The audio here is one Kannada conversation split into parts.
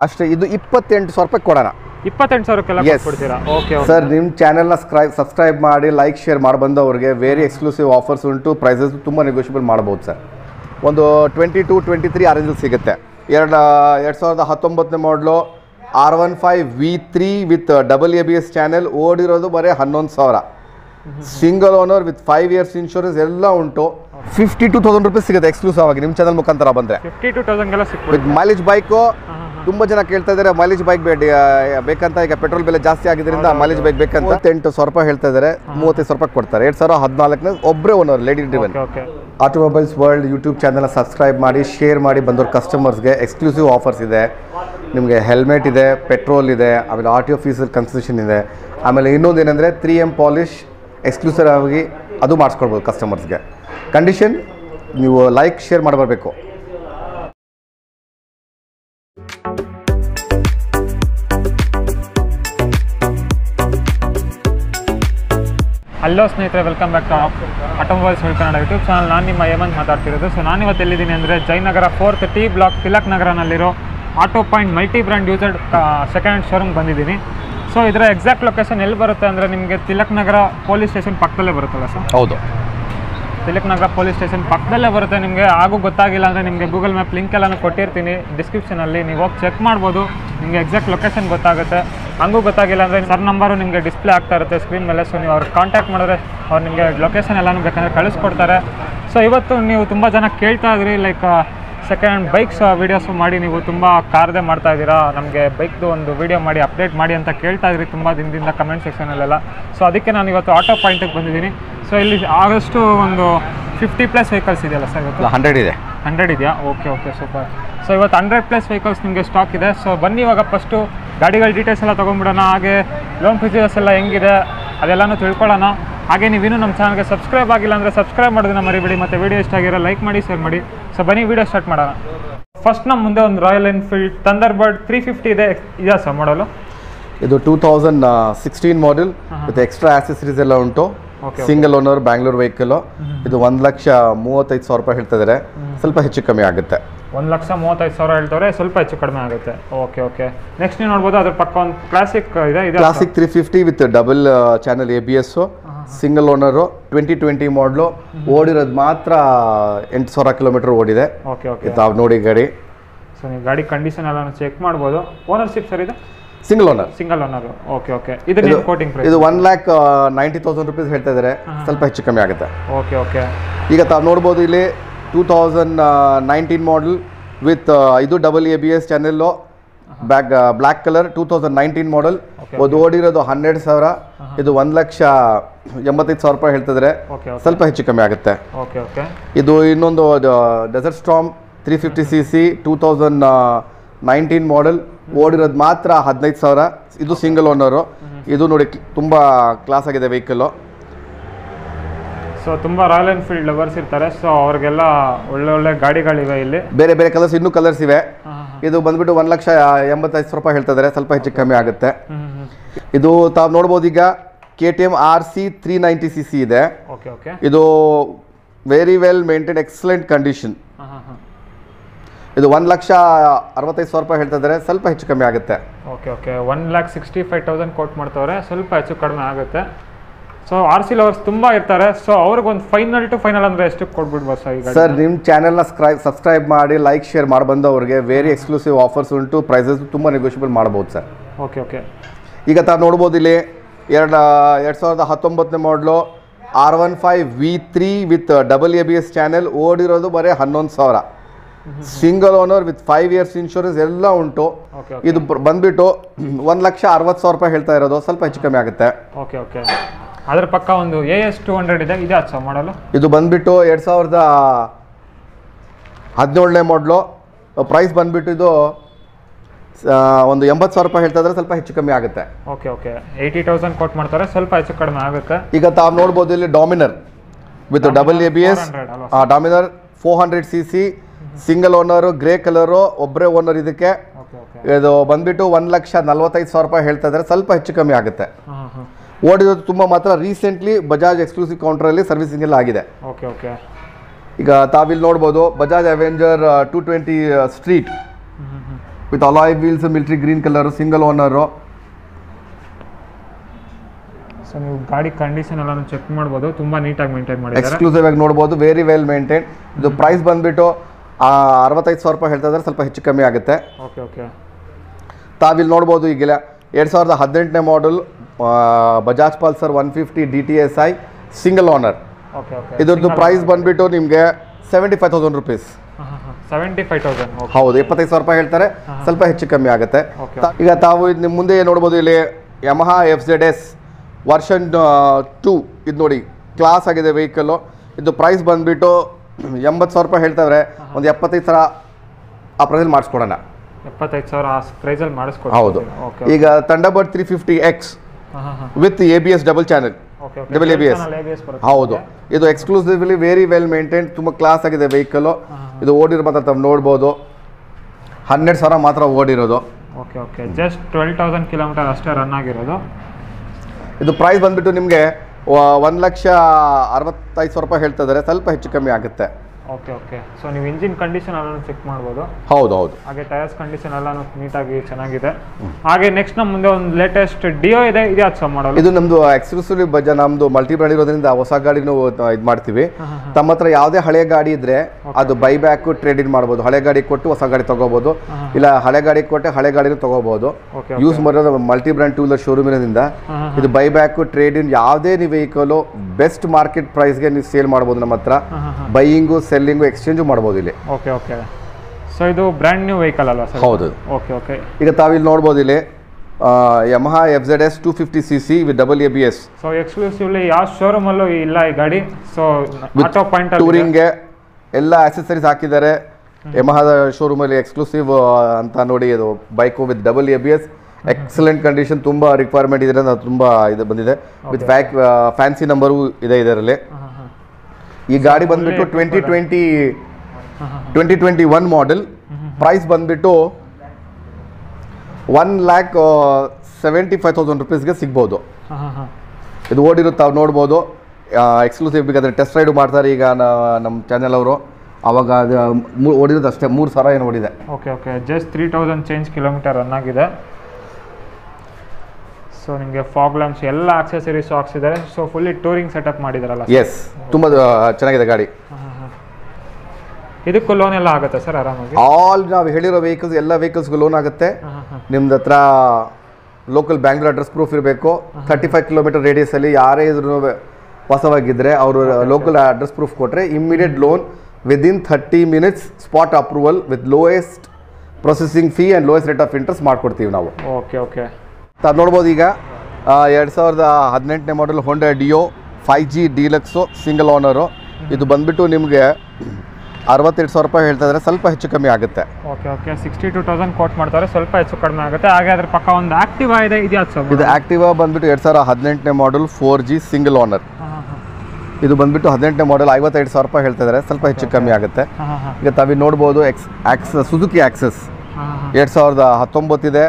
ಅಷ್ಟೇ ಇದು ಇಪ್ಪತ್ತೆಂಟು ಸಾವಿರ ರೂಪಾಯಿ ಕೊಡೋಣ ಇಪ್ಪತ್ತೆಂಟು ಸಾವಿರಕ್ಕೆಲ್ಲ Yes. ಕೊಡ್ತೀರಾ ಓಕೆ ಸರ್ ನಿಮ್ಮ ಚಾನೆಲ್ನ ಸ್ಕ್ರೈಬ್ ಸಬ್ಸ್ಕ್ರೈಬ್ ಮಾಡಿ ಲೈಕ್ ಶೇರ್ ಮಾಡಿ ಬಂದವ್ರಿಗೆ ವೆರಿ ಎಕ್ಸ್ಕ್ಲೂಸಿವ್ ಆಫರ್ಸ್ ಉಂಟು ಪ್ರೈಸಸ್ ತುಂಬ ನೆಗೋಷಿಯಬಲ್ ಮಾಡ್ಬೋದು ಸರ್ ಒಂದು ಟ್ವೆಂಟಿ ಟು ಟ್ವೆಂಟಿ ತ್ರೀ ಆರೇಂಜಲ್ಲಿ ಸಿಗುತ್ತೆ ಎರಡು ಎರಡು ಸಾವಿರದ ಹತ್ತೊಂಬತ್ತನೇ model R one five V three with double A B S channel ಓಡಿರೋದು ಬರೀ ಹನ್ನೊಂದು ಸಾವಿರ single owner with five years insurance ಎಲ್ಲ ಉಂಟು ಫಿಫ್ಟಿ ಟು ತೌಸಂಡ್ ರುಪೀಸ್ ಸಿಗುತ್ತೆ ಎಕ್ಸ್ಕ್ಲೂಸಿವ್ ಆಗಿ ನಿಮ್ಮ ಚಾನಲ್ ಮುಖಾಂತರ ಬಂದರೆ ಫಿಫ್ಟಿ ಟು ತೌಸಂಡ್ಗೆಲ್ಲ ವಿತ್ ಸಿಕ್ಬಿಡುತ್ತೆ ಮೈಲೇಜ್ ಬೈಕು ತುಂಬ ಜನ ಕೇಳ್ತಾ ಇದ್ದಾರೆ ಮೈಲೇಜ್ ಬೈಕ್ ಬೇಡ ಬೇಕಂತ ಈಗ ಪೆಟ್ರೋಲ್ ಬೆಲೆ ಜಾಸ್ತಿ ಆಗಿದ್ದರಿಂದ ಮೈಲೇಜ್ ಬೈಕ್ ಬೇಕಂತ ಎಂಟು ಸಾವಿರ ರೂಪಾಯಿ ಹೇಳ್ತಾ ಇದ್ದಾರೆ ಮೂವತ್ತೈದು ಸಾವಿರ ರೂಪಾಯಿ ಕೊಡ್ತಾರೆ ಎರಡು ಸಾವಿರ ಹದಿನಾಲ್ಕನೇ ಒಬ್ಬರೇ owner lady driven okay okay automobiles world YouTube ಚಾನಲ್ನ ಸಬ್ಸ್ಕ್ರೈಬ್ ಮಾಡಿ ಶೇರ್ ಮಾಡಿ ಬಂದವ್ರ ಕಸ್ಟಮರ್ಸ್ಗೆ ಎಕ್ಸ್ಕ್ಲೂಸಿವ್ ಆಫರ್ಸ್ ಇದೆ ನಿಮಗೆ ಹೆಲ್ಮೆಟ್ ಇದೆ ಪೆಟ್ರೋಲ್ ಇದೆ ಆಮೇಲೆ ಆರ್ ಟಿ ಒ ಫೀಸಲ್ಲಿ ಕನ್ಸೆಷನ್ ಇದೆ ಆಮೇಲೆ ಇನ್ನೊಂದು ಏನಂದರೆ ತ್ರೀ ಎಮ್ ಪಾಲಿಶ್ ಎಕ್ಸ್ಕ್ಲೂಸಿವ್ ಆಗಿ ಅದು ಮಾಡಿಸ್ಕೊಡ್ಬೋದು ಕಸ್ಟಮರ್ಸ್ಗೆ ಕಂಡೀಷನ್ ನೀವು ಲೈಕ್ ಶೇರ್ ಮಾಡಿ ಬರಬೇಕು ಹಲೋ ಸ್ನೇಹಿತರೆ welcome back to automobiles world Kannada YouTube channel ನಾನು ನಿಮ್ಮ ಹೇಮಂತ್ ಮಾತಾಡ್ತಿರೋದು ಸೊ ನಾನು ಇವತ್ತು ಎಲ್ಲಿದ್ದೀನಿ ಅಂದರೆ Jayanagar fourth T block Tilak ನಗರನಲ್ಲಿರೋ auto point multi brand used second hand showroom ಬಂದಿದ್ದೀನಿ ಸೊ ಇದರ ಎಕ್ಸಾಕ್ಟ್ ಲೊಕೇಶನ್ ಎಲ್ಲಿ ಬರುತ್ತೆ ಅಂದರೆ ನಿಮಗೆ ತಿಲಕ್ ನಗರ ಪೊಲೀಸ್ ಸ್ಟೇಷನ್ ಪಕ್ಕದಲ್ಲೇ ಬರುತ್ತಲ್ಲ ಸರ್ ಹೌದು ತಿಲಕ್ ನಗರ ಪೊಲೀಸ್ ಸ್ಟೇಷನ್ ಪಕ್ಕದಲ್ಲೇ ಬರುತ್ತೆ ನಿಮಗೆ ಹಾಗೂ ಗೊತ್ತಾಗಿಲ್ಲ ಅಂದರೆ ನಿಮಗೆ ಗೂಗಲ್ ಮ್ಯಾಪ್ ಲಿಂಕ್ ಎಲ್ಲನೂ ಕೊಟ್ಟಿರ್ತೀನಿ ಡಿಸ್ಕ್ರಿಪ್ಷನಲ್ಲಿ ನೀವು ಹೋಗಿ ಚೆಕ್ ಮಾಡ್ಬೋದು ನಿಮಗೆ ಎಕ್ಸಾಕ್ಟ್ ಲೊಕೇಶನ್ ಗೊತ್ತಾಗುತ್ತೆ ಹಂಗೂ ಗೊತ್ತಾಗಿಲ್ಲ ಅಂದರೆ ಸರ್ ನಂಬರು ನಿಮಗೆ ಡಿಸ್ಪ್ಲೇ ಆಗ್ತಾ ಇರುತ್ತೆ ಸ್ಕ್ರೀನ್ ಮೇಲೆ ಸೊ ನೀವು ಅವ್ರಿಗೆ ಕಾಂಟ್ಯಾಕ್ಟ್ ಮಾಡಿದ್ರೆ ಅವ್ರು ನಿಮಗೆ ಲೊಕೇಶನ್ ಎಲ್ಲನೂ ಬೇಕಂದರೆ ಕಳಿಸ್ಕೊಡ್ತಾರೆ ಸೊ ಇವತ್ತು ನೀವು ತುಂಬ ಜನ ಕೇಳ್ತಾ ಇದ್ರಿ like second hand bikes videos ಮಾಡಿ ನೀವು ತುಂಬ ಕಾರ್ದೆ ಮಾಡ್ತಾ ಇದ್ದೀರಾ ನಮಗೆ ಬೈಕ್ದು ಒಂದು ವೀಡಿಯೋ ಮಾಡಿ ಅಪ್ಡೇಟ್ ಮಾಡಿ ಅಂತ ಕೇಳ್ತಾ ಇದ್ರಿ ತುಂಬ ದಿನದಿಂದ ಕಮೆಂಟ್ ಸೆಕ್ಷನಲ್ಲೆಲ್ಲ ಸೊ ಅದಕ್ಕೆ ನಾನು ಇವತ್ತು ಆಟೋ ಪಾಯಿಂಟಿಗೆ ಬಂದಿದ್ದೀನಿ ಸೊ ಇಲ್ಲಿ ಆದಷ್ಟು ಒಂದು ಫಿಫ್ಟಿ ಪ್ಲಸ್ ವೆಹಿಕಲ್ಸ್ ಇದೆಯಲ್ಲ ಸರ್ ಇವತ್ತು ಹಂಡ್ರೆಡ್ ಇದೆ ಹಂಡ್ರೆಡ್ ಇದೆಯಾ ಓಕೆ ಓಕೆ ಸೂಪರ್ ಸೊ ಇವತ್ತು ಹಂಡ್ರೆಡ್ ಪ್ಲಸ್ ವೆಹಿಕಲ್ಸ್ ನಿಮಗೆ ಸ್ಟಾಕ್ ಇದೆ ಸೊ ಬನ್ನಿ ಇವಾಗ ಫಸ್ಟು ಗಾಡಿಗಳ ಡೀಟೇಲ್ಸ್ ಎಲ್ಲ ತೊಗೊಂಡ್ಬಿಡೋಣ ಹಾಗೆ ಲೋನ್ ಫೀಚರ್ಸ್ ಎಲ್ಲ ಹೆಂಗಿದೆ ಅದೆಲ್ಲನೂ ತಿಳ್ಕೊಳ್ಳೋಣ ಹಾಗೆ ನೀವಿನ್ನೂ ನಮ್ಮ ಚಾನಲ್ಗೆ ಸಬ್ಸ್ಕ್ರೈಬ್ ಆಗಿಲ್ಲ ಅಂದರೆ ಸಬ್ಸ್ಕ್ರೈಬ್ ಮಾಡೋದನ್ನ ಮರಿಬೇಡಿ ಮತ್ತು ವೀಡಿಯೋ ಇಷ್ಟ ಆಗಿರೋ ಲೈಕ್ ಮಾಡಿ ಶೇರ್ ಮಾಡಿ ಸೊ ಬನ್ನಿ ವೀಡಿಯೋ ಸ್ಟಾರ್ಟ್ ಮಾಡೋಣ ಫಸ್ಟ್ ನಮ್ಮ ಮುಂದೆ ಒಂದು Royal Enfield Thunderbird three fifty ಇದೆ ಇದೆಯಾ ಸರ್ ಮಾಡಲು ಇದು two thousand sixteen model with extra accessories ಎಲ್ಲ ಉಂಟು Okay, single owner Bangalore vehicle ಇದು ಒಂದು ಲಕ್ಷ ಮೂವತ್ತೈದು ಸಾವಿರ ರೂಪಾಯಿ ಹೇಳ್ತಾ ಇದ್ದಾರೆ ಸ್ವಲ್ಪ ಹೆಚ್ಚು ಕಮ್ಮಿ ಆಗುತ್ತೆ ಒಂದು ಲಕ್ಷ ಮೂವತ್ತೈದು ಸಾವಿರ ಹೇಳ್ತವ್ರೆ ಸ್ವಲ್ಪ ಹೆಚ್ಚು ಕಡಿಮೆ ಆಗುತ್ತೆ ಓಕೆ ಓಕೆ ನೆಕ್ಸ್ಟ್ ನೀವು ನೋಡ್ಬೋದು ಅದ್ರ ಪಕ್ಕ ಒಂದು ಕ್ಲಾಸಿಕ್ ಇದೆ ಇದೆ classic three fifty with double channel A B S single owner twenty twenty model ಓಡಿರೋದು ಮಾತ್ರ ಎಂಟು ಸಾವಿರ ಕಿಲೋಮೀಟರ್ ಓಡಿದೆ ಓಕೆ ಓಕೆ ಇದು ತಾವು ನೋಡಿ ಗಾಡಿ ಸೊ ನೀವು ಗಾಡಿ ಕಂಡೀಷನ್ ಎಲ್ಲ ಚೆಕ್ ಮಾಡ್ಬೋದು ಓನರ್ಶಿಪ್ ಸರ್ ಇದು single owner single owner okay okay ಇದು ನಿಮ್ಮ ಕೋಟಿಂಗ್ ಪ್ರೈಸ್ ಇದು one lakh ninety thousand rupees ಹೇಳ್ತಾ ಇದ್ದಾರೆ ಸ್ವಲ್ಪ ಹೆಚ್ಚು ಕಮ್ಮಿ ಆಗುತ್ತೆ ಓಕೆ ಓಕೆ ಈಗ ತಾವು ನೋಡ್ಬೋದು ಇಲ್ಲಿ two thousand nineteen model with ಇದು double A B S channel back black colour two thousand nineteen model ಅದು ಓಡಿರೋದು ಹನ್ನೆರಡು ಸಾವಿರ ಇದು ಒಂದು ಲಕ್ಷ ಎಂಬತ್ತೈದು ಸಾವಿರ ರೂಪಾಯಿ ಹೇಳ್ತಿದ್ರೆ ಓಕೆ ಓಕೆ ಸ್ವಲ್ಪ ಹೆಚ್ಚು ಕಮ್ಮಿ ಆಗುತ್ತೆ ಓಕೆ ಓಕೆ ಇದು ಇನ್ನೊಂದು desert storm three fifty C C two thousand nineteen model ಓಡಿರೋದು ಮಾತ್ರ ಹದಿನೈದು ಸಾವಿರ ಇದು ಸಿಂಗಲ್ ಓನರು ಇದು ನೋಡಿ ತುಂಬ ಕ್ಲಾಸ್ ಆಗಿದೆ ವೆಹಿಕಲ್ಲು ಸೊ ತುಂಬ ರಾಯಲ್ ಎನ್ಫೀಲ್ಡ್ ಲವರ್ಸ್ ಇರ್ತಾರೆ ಸೊ ಅವ್ರಿಗೆಲ್ಲ ಒಳ್ಳೆ ಒಳ್ಳೆ ಗಾಡಿಗಳಿವೆ ಇಲ್ಲಿ ಬೇರೆ ಬೇರೆ ಕಲರ್ಸ್ ಇನ್ನೂ ಕಲರ್ಸ್ ಇವೆ ಹಾಂ ಹಾಂ ಇದು ಬಂದ್ಬಿಟ್ಟು ಒಂದು ಲಕ್ಷ ಎಂಬತ್ತೈದು ಸಾವಿರ ರೂಪಾಯಿ ಹೇಳ್ತಾ ಇದ್ದಾರೆ ಸ್ವಲ್ಪ ಹೆಚ್ಚು ಕಮ್ಮಿ ಆಗುತ್ತೆ ಹ್ಞೂ ಹ್ಞೂ ಇದು ತಾವು ನೋಡ್ಬೋದು ಈಗ K T M R C three ninety C C ಇದೆ ಓಕೆ ಓಕೆ ಇದು very well maintain excellent condition ಹಾಂ ಹಾಂ ಹಾಂ ಇದು ಒಂದು ಲಕ್ಷ ಅರವತ್ತೈದು ಸಾವಿರ ರೂಪಾಯಿ ಹೇಳ್ತಾ ಇದ್ದಾರೆ ಸ್ವಲ್ಪ ಹೆಚ್ಚು ಕಮ್ಮಿ ಆಗುತ್ತೆ okay okay one lakh sixty five thousand quote ಮಾಡ್ತವ್ರೆ ಸ್ವಲ್ಪ ಹೆಚ್ಚು ಕಡಿಮೆ ಆಗುತ್ತೆ ಸೊ ಆರ್ ಸಿ ಲವರ್ಸ್ ತುಂಬ ಇರ್ತಾರೆ ಸೊ ಅವ್ರಿಗೊಂದು ಫೈನಲ್ ಟು ಫೈನಲ್ ಅಂದರೆ ಎಷ್ಟು ಕೊಟ್ಬಿಡ್ಬೋದು ಸರ್ ಈಗ ಸರ್ ನಿಮ್ಮ ಚಾನೆಲ್ನ ಸ್ಕ್ರೈಬ್ ಸಬ್ಸ್ಕ್ರೈಬ್ ಮಾಡಿ ಲೈಕ್ ಶೇರ್ ಮಾಡಿ ಬಂದವ್ರಿಗೆ ವೆರಿ ಎಕ್ಸ್ಕ್ಲೂಸಿವ್ ಆಫರ್ಸ್ ಉಂಟು ಪ್ರೈಸಸ್ ತುಂಬ ನೆಗೋಷಿಯಬಲ್ ಮಾಡ್ಬೋದು ಸರ್ ಓಕೆ ಓಕೆ ಈಗ ತಾವು ನೋಡ್ಬೋದು ಇಲ್ಲಿ ಎರಡು ಎರಡು ಸಾವಿರದ ಹತ್ತೊಂಬತ್ತನೇ model R one five V three with double A B S channel ಓಡಿರೋದು ಬರೀ ಹನ್ನೊಂದು ಸಾವಿರ single owner with five years insurance ಎಲ್ಲ ಉಂಟು ಓಕೆ ಇದು ಬ- ಬಂದ್ಬಿಟ್ಟು ಒಂದು ಲಕ್ಷ ಅರವತ್ತು ಸಾವಿರ ರೂಪಾಯಿ ಹೇಳ್ತಾ ಇರೋದು ಸ್ವಲ್ಪ ಹೆಚ್ಚು ಕಮ್ಮಿ ಆಗುತ್ತೆ ಓಕೆ ಓಕೆ ಅದ್ರ ಪಕ್ಕ ಒಂದು ಎ ಎಸ್ ಟು ಹಂಡ್ರೆಡ್ ಇದೆ ಇದೆ ಸರ್ ಮಾಡಲು ಇದು ಬಂದ್ಬಿಟ್ಟು ಎರಡು ಸಾವಿರದ ಹದಿನೇಳನೇ ಮಾಡಲು ಪ್ರೈಸ್ ಬಂದ್ಬಿಟ್ಟು ಇದು ಆ, ಒಂದು ಎಂಬತ್ತು ಸಾವಿರ ರೂಪಾಯಿ ಹೇಳ್ತಾ ಇದ್ರೆ ಸ್ವಲ್ಪ ಹೆಚ್ಚು ಕಮ್ಮಿ ಆಗುತ್ತೆ ಓಕೆ ಓಕೆ ಏಯ್ಟಿ ತೌಸಂಡ್ ಕೊಟ್ ಮಾಡ್ತಾರೆ ಸ್ವಲ್ಪ ಹೆಚ್ಚು ಕಡಿಮೆ ಆಗುತ್ತೆ ಈಗ ತಾವು ನೋಡ್ಬೋದು ಇಲ್ಲಿ Dominar with double A B S 400 ಅಲ್ವಾ Dominar four hundred C C single owner grey colour ಒಬ್ಬರೇ ಓನರ್ ಇದಕ್ಕೆ ಓಕೆ ಓಕೆ ಇದು ಬಂದ್ಬಿಟ್ಟು ಒಂದು ಲಕ್ಷ ನಲ್ವತ್ತೈದು ಸಾವಿರ ರೂಪಾಯಿ ಹೇಳ್ತಾ ಇದ್ದಾರೆ ಸ್ವಲ್ಪ ಹೆಚ್ಚು ಕಮ್ಮಿ ಆಗುತ್ತೆ ಹಾಂ ಹಾಂ ಓಡಿರೋದು ತುಂಬ ಮಾತ್ರ ರೀಸೆಂಟ್ಲಿ ಬಜಾಜ್ ಎಕ್ಸ್ಕ್ಲೂಸಿವ್ ಕೌಂಟ್ರಲ್ಲಿ ಸರ್ವಿಸಿಂಗ್ ಎಲ್ಲ ಆಗಿದೆ ಓಕೆ ಓಕೆ ಈಗ ತಾವಿಲ್ಲಿ ನೋಡ್ಬೋದು Bajaj Avenger two twenty street with alloy wheels military green colour single owner so ನೀವು ಗಾಡಿ ಕಂಡೀಷನ್ ಎಲ್ಲಾನು ಚೆಕ್ ಮಾಡ್ಬೋದು ತುಂಬಾ ನೀಟಾಗಿ ಮೇಂಟೈನ್ ಮಾಡಿದ್ದಾರೆ ಎಕ್ಸ್ಕ್ಲೂಸಿವ್ ಆಗಿ ನೋಡ್ಬೋದು ವೆರಿ ವೆಲ್ ಮೇಂಟೈನ್ ಇದು ಪ್ರೈಸ್ ಬಂದ್ಬಿಟ್ಟು ಅರವತ್ತೈದು ಸಾವಿರ ರೂಪಾಯಿ ಹೇಳ್ತಾ ಇದ್ದಾರೆ ಸ್ವಲ್ಪ ಹೆಚ್ಚು ಕಮ್ಮಿ ಆಗುತ್ತೆ ಓಕೆ ಓಕೆ ತಾವಿಲ್ಲಿ ನೋಡ್ಬೋದು ಈಗಿಲ್ಲ ಎರಡು ಸಾವಿರದ ಹದಿನೆಂಟನೇ model Bajaj Pulsar one fifty D T S I single owner okay okay ಇದ್ರದ್ದು ಪ್ರೈಸ್ ಬಂದ್ಬಿಟ್ಟು ನಿಮಗೆ seventy five thousand rupees seventy five thousand okay ಹೌದು ಎಪ್ಪತ್ತೈದು ಸಾವಿರ ರೂಪಾಯಿ ಹೇಳ್ತಾರೆ ಸ್ವಲ್ಪ ಹೆಚ್ಚು ಕಮ್ಮಿ ಆಗುತ್ತೆ Okay. ತ- ಈಗ ತಾವು ಇದು ನಿಮ್ಮ ಮುಂದೆ ನೋಡ್ಬೋದು ಇಲ್ಲಿ Yamaha F Z S version two ಇದು ನೋಡಿ ಕ್ಲಾಸ್ ಆಗಿದೆ ವೆಹಿಕಲ್ಲು ಇದು ಪ್ರೈಸ್ ಬಂದ್ಬಿಟ್ಟು ಎಂಬತ್ತು ಸಾವಿರ ರೂಪಾಯಿ ಹೇಳ್ತಾವ್ರೆ ಒಂದು ಎಪ್ಪತ್ತೈದು ಸಾವಿರ ಆ ಪ್ರೈಸಲ್ಲಿ ಮಾಡಿಸ್ಕೊಡೋಣ ಎಪ್ಪತ್ತೈದು ಸಾವಿರ ಆ ಪ್ರೈಸಲ್ಲಿ ಮಾಡಿಸ್ಕೊಡ್ತೀವಿ ಹೌದು ಓಕೆ ಈಗ ತಂಡಬರ್ಡ್ ತ್ರೀ ಫಿಫ್ಟಿ ಎಕ್ಸ್ ಹಾಂ ಹಾಂ ಹಾಂ with A B S double channel okay okay Double ABS. ಬರುತ್ತೆ ಹೌದು ಇದು ಎಕ್ಸ್ಕ್ಲೂಸಿವ್ಲಿ ವೆರಿ ವೆಲ್ ಮೇಂಟೈನ್ ತುಂಬ ಕ್ಲಾಸ್ ಆಗಿದೆ ವೆಹಿಕಲ್ಲು ಇದು ಓಡಿರ್ಬೋದು ತಾವು ನೋಡ್ಬೋದು ಹನ್ನೆರಡು ಸಾವಿರ ಮಾತ್ರ ಓಡಿರೋದು okay okay just twelve thousand kilometre ಅಷ್ಟೇ ರನ್ ಆಗಿರೋದು ಇದು ಪ್ರೈಸ್ ಬಂದ್ಬಿಟ್ಟು ನಿಮಗೆ ಒಂದು ಲಕ್ಷ ಅರವತ್ತೈದು ಸಾವಿರ ರೂಪಾಯಿ ಹೇಳ್ತಾ ಇದ್ದಾರೆ ಸ್ವಲ್ಪ ಹೆಚ್ಚು ಕಮ್ಮಿ ಆಗುತ್ತೆ ಓಕೆ ಓಕೆ ಸೊ ನೀವು ಇಂಜಿನ್ ಕಂಡೀಷನ್ ಎಲ್ಲಾನು ಚೆಕ್ ಮಾಡ್ಬೋದು ಹೌದು ಹೌದು ಹಾಗೆ ಟೈರ್ಸ್ ಕಂಡೀಷನ್ ಎಲ್ಲಾನು ನೀಟಾಗಿ ಚೆನ್ನಾಗಿದೆ ಹಾಗೆ ನೆಕ್ಸ್ಟ್ ನಮ್ಮ ಮುಂದೆ ಒಂದು ಲೇಟೆಸ್ಟ್ ಡಿಯೋ ಇದೆ ಇದು ಯಾವ್ದು ಸಮ್ ಮಾಡಲು ಇದು ನಮ್ದು ಎಕ್ಸ್ಕ್ಲೂಸಿವ್ ಬಜ ನಮ್ದು ಮಲ್ಟಿ ಬ್ರ್ಯಾಂಡ್ ಇರೋದ್ರಿಂದ ಹೊಸ ಗಾಡಿನೂ ಇದು ಮಾಡ್ತೀವಿ ತಮ್ಮ ಹತ್ರ ಯಾವುದೇ ಹಳೆ ಗಾಡಿ ಇದ್ರೆ ಅದು ಬೈ ಬ್ಯಾಕ್ ಟ್ರೇಡ್ ಇನ್ ಮಾಡ್ಬೋದು ಹಳೆ ಗಾಡಿ ಕೊಟ್ಟು ಹೊಸ ಗಾಡಿ ತಗೋಬಹುದು ಇಲ್ಲ ಹಳೆ ಗಾಡಿ ಕೊಟ್ಟೆ ಹಳೆ ಗಾಡಿನೂ ತಗೋಬಹುದು ಓಕೆ ಯೂಸ್ ಮಾಡಿರೋದು multi brand two wheeler showroom ಇರೋದ್ರಿಂದ ಇದು ಬೈ ಬ್ಯಾಕ್ ಟ್ರೇಡ್ ಇನ್ ಯಾವುದೇ ನೀವು ವೆಹಿಕಲ್ ಬೆಸ್ಟ್ ಮಾರ್ಕೆಟ್ ಪ್ರೈಸ್ಗೆ ನೀವು ಸೇಲ್ ಮಾಡ್ಬೋದು ನಮ್ಮ ಹತ್ರ ಬೈಯಿಂಗು ಸೆಲ್ಲಿಂಗು ಎಕ್ಸ್ಚೇಂಜು ಮಾಡ್ಬೋದು ಇಲ್ಲಿ ಓಕೆ ಓಕೆ ಸೊ ಇದು ಬ್ರ್ಯಾಂಡ್ ನ್ಯೂ ವೆಹಿಕಲ್ ಅಲ್ವಾ ಸರ್ ಹೌದು ಓಕೆ ಓಕೆ ಈಗ ತಾವಿಲ್ಲಿ ನೋಡ್ಬೋದು ಇಲ್ಲಿ Yamaha F Z S two fifty C C with double A B S so exclusively ಯಾವ ಶೋರೂಮಲ್ಲೂ ಇಲ್ಲ ಈ ಗಾಡಿ ಸೊ ಆಟೋ ಪಾಯಿಂಟ್ ಟೂರಿಂಗ್ಗೆ ಎಲ್ಲ ಆಕ್ಸೆಸರೀಸ್ ಹಾಕಿದ್ದಾರೆ ಯಮಹಾದ ಶೋರೂಮಲ್ಲಿ ಎಕ್ಸ್ಕ್ಲೂಸಿವ್ ಅಂತ ನೋಡಿ ಇದು bike with double A B S excellent condition ತುಂಬ ರಿಕ್ವೈರ್ಮೆಂಟ್ ಇದೆ ಅಂತ ತುಂಬ ಇದು ಬಂದಿದೆ ವಿತ್ ಫ್ಯಾಕ್ ಫ್ಯಾನ್ಸಿ ನಂಬರು ಇದೆ ಇದರಲ್ಲಿ ಈ ಗಾಡಿ ಬಂದ್ಬಿಟ್ಟು twenty twenty twenty twenty one model price ಬಂದ್ಬಿಟ್ಟು one lakh seventy five thousand ರುಪೀಸ್ಗೆ ಸಿಗ್ಬೋದು ಹಾಂ ಹಾಂ ಹಾಂ ಇದು ಓಡಿರೋ ತಾವು ನೋಡ್ಬೋದು ಎಕ್ಸ್ಕ್ಲೂಸಿವ್ ಬೇಕಾದ್ರೆ ಟೆಸ್ಟ್ ರೈಡು ಮಾಡ್ತಾರೆ ಈಗ ನ- ನಮ್ಮ ಚಾನೆಲ್ ಅವರು ಅವಾಗ ಅದು ಮೂ- ಓಡಿರೋದು ಅಷ್ಟೇ ಮೂರು ಸಾವಿರ ಏನು ಓಡಿದೆ okay okay just three thousand change kilometre run ಆಗಿದೆ ಸೊ ನಿಮಗೆ ಫಾಗ್ ಲ್ಯಾಂಪ್ಸ್ ಎಲ್ಲ ಆಕ್ಸೆಸರೀಸ್ ಹಾಕ್ಸಿದ್ದಾರೆ ಸೊ ಫುಲ್ಲಿ ಟೂರಿಂಗ್ ಸೆಟಪ್ ಮಾಡಿದಾರಲ್ಲ ಎಸ್ ತುಂಬ ಚೆನ್ನಾಗಿದೆ ಗಾಡಿ ಇದಕ್ಕೂ ಲೋನ್ ಎಲ್ಲ ಆಗುತ್ತೆ ಸರ್ ಆರಾಮಾಗಿ ಆಲ್ ನಾವು ಹೇಳಿರೋ ವೆಹಿಕಲ್ಸ್ ಎಲ್ಲ ವೆಹಿಕಲ್ಸ್ಗೂ ಲೋನ್ ಆಗುತ್ತೆ ಹಾಂ ಹಾಂ ನಿಮ್ದು ಹತ್ರ ಲೋಕಲ್ ಬ್ಯಾಂಗ್ಳೂರ್ ಅಡ್ರೆಸ್ ಪ್ರೂಫ್ ಇರಬೇಕು ತರ್ಟಿ ಫೈವ್ ಕಿಲೋಮೀಟರ್ ರೇಡಿಯಸಲ್ಲಿ ಯಾರೇ ಇದ್ರೂ ಹೊಸವಾಗಿದ್ದರೆ ಅವರು ಲೋಕಲ್ ಅಡ್ರೆಸ್ ಪ್ರೂಫ್ ಕೊಟ್ಟರೆ immediate loan within thirty minutes spot approval with lowest processing fee and lowest rate of interest ಮಾಡ್ಕೊಡ್ತೀವಿ ನಾವು ಓಕೆ ಓಕೆ ತಾವು ನೋಡ್ಬೋದು ಈಗ ಎರಡು ಸಾವಿರದ ಹದಿನೆಂಟನೇ model Honda Dio five G deluxe single owner ಇದು ಬಂದ್ಬಿಟ್ಟು ನಿಮಗೆ ಅರವತ್ತೆರಡು ಸಾವಿರ ರೂಪಾಯಿ ಹೇಳ್ತಾ ಇದ್ದಾರೆ ಸ್ವಲ್ಪ ಹೆಚ್ಚು ಕಮ್ಮಿ ಆಗುತ್ತೆ okay okay sixty two thousand quote ಮಾಡ್ತಾರೆ ಸ್ವಲ್ಪ ಹೆಚ್ಚು ಕಡಿಮೆ ಆಗುತ್ತೆ ಹಾಗೆ ಅದ್ರ ಪಕ್ಕ ಒಂದು ಆಕ್ಟಿವ್ ಇದೆ ಇದು ಯಾವ್ದು ಸರ್ ಇದು ಆಕ್ಟಿವಾ ಬಂದ್ಬಿಟ್ಟು ಎರಡು ಸಾವಿರ ಹದಿನೆಂಟನೇ model four G single owner ಹಾಂ ಹಾಂ ಇದು ಬಂದ್ಬಿಟ್ಟು ಹದಿನೆಂಟನೇ ಮಾಡೆಲ್ ಐವತ್ತೈದು ಸಾವಿರ ರೂಪಾಯಿ ಹೇಳ್ತಾ ಇದ್ದಾರೆ ಸ್ವಲ್ಪ ಹೆಚ್ಚು ಕಮ್ಮಿ ಆಗುತ್ತೆ ಹಾಂ ಹಾಂ ಹಾಂ ಈಗ ತಾವಿ ನೋಡ್ಬೋದು ಎಕ್ಸ್ ಆಕ್ಸಸ್ ಸುಜುಕಿ ಆಕ್ಸಸ್ ಹಾಂ ಹಾಂ ಎರಡು ಸಾವಿರದ ಹತ್ತೊಂಬತ್ತಿದೆ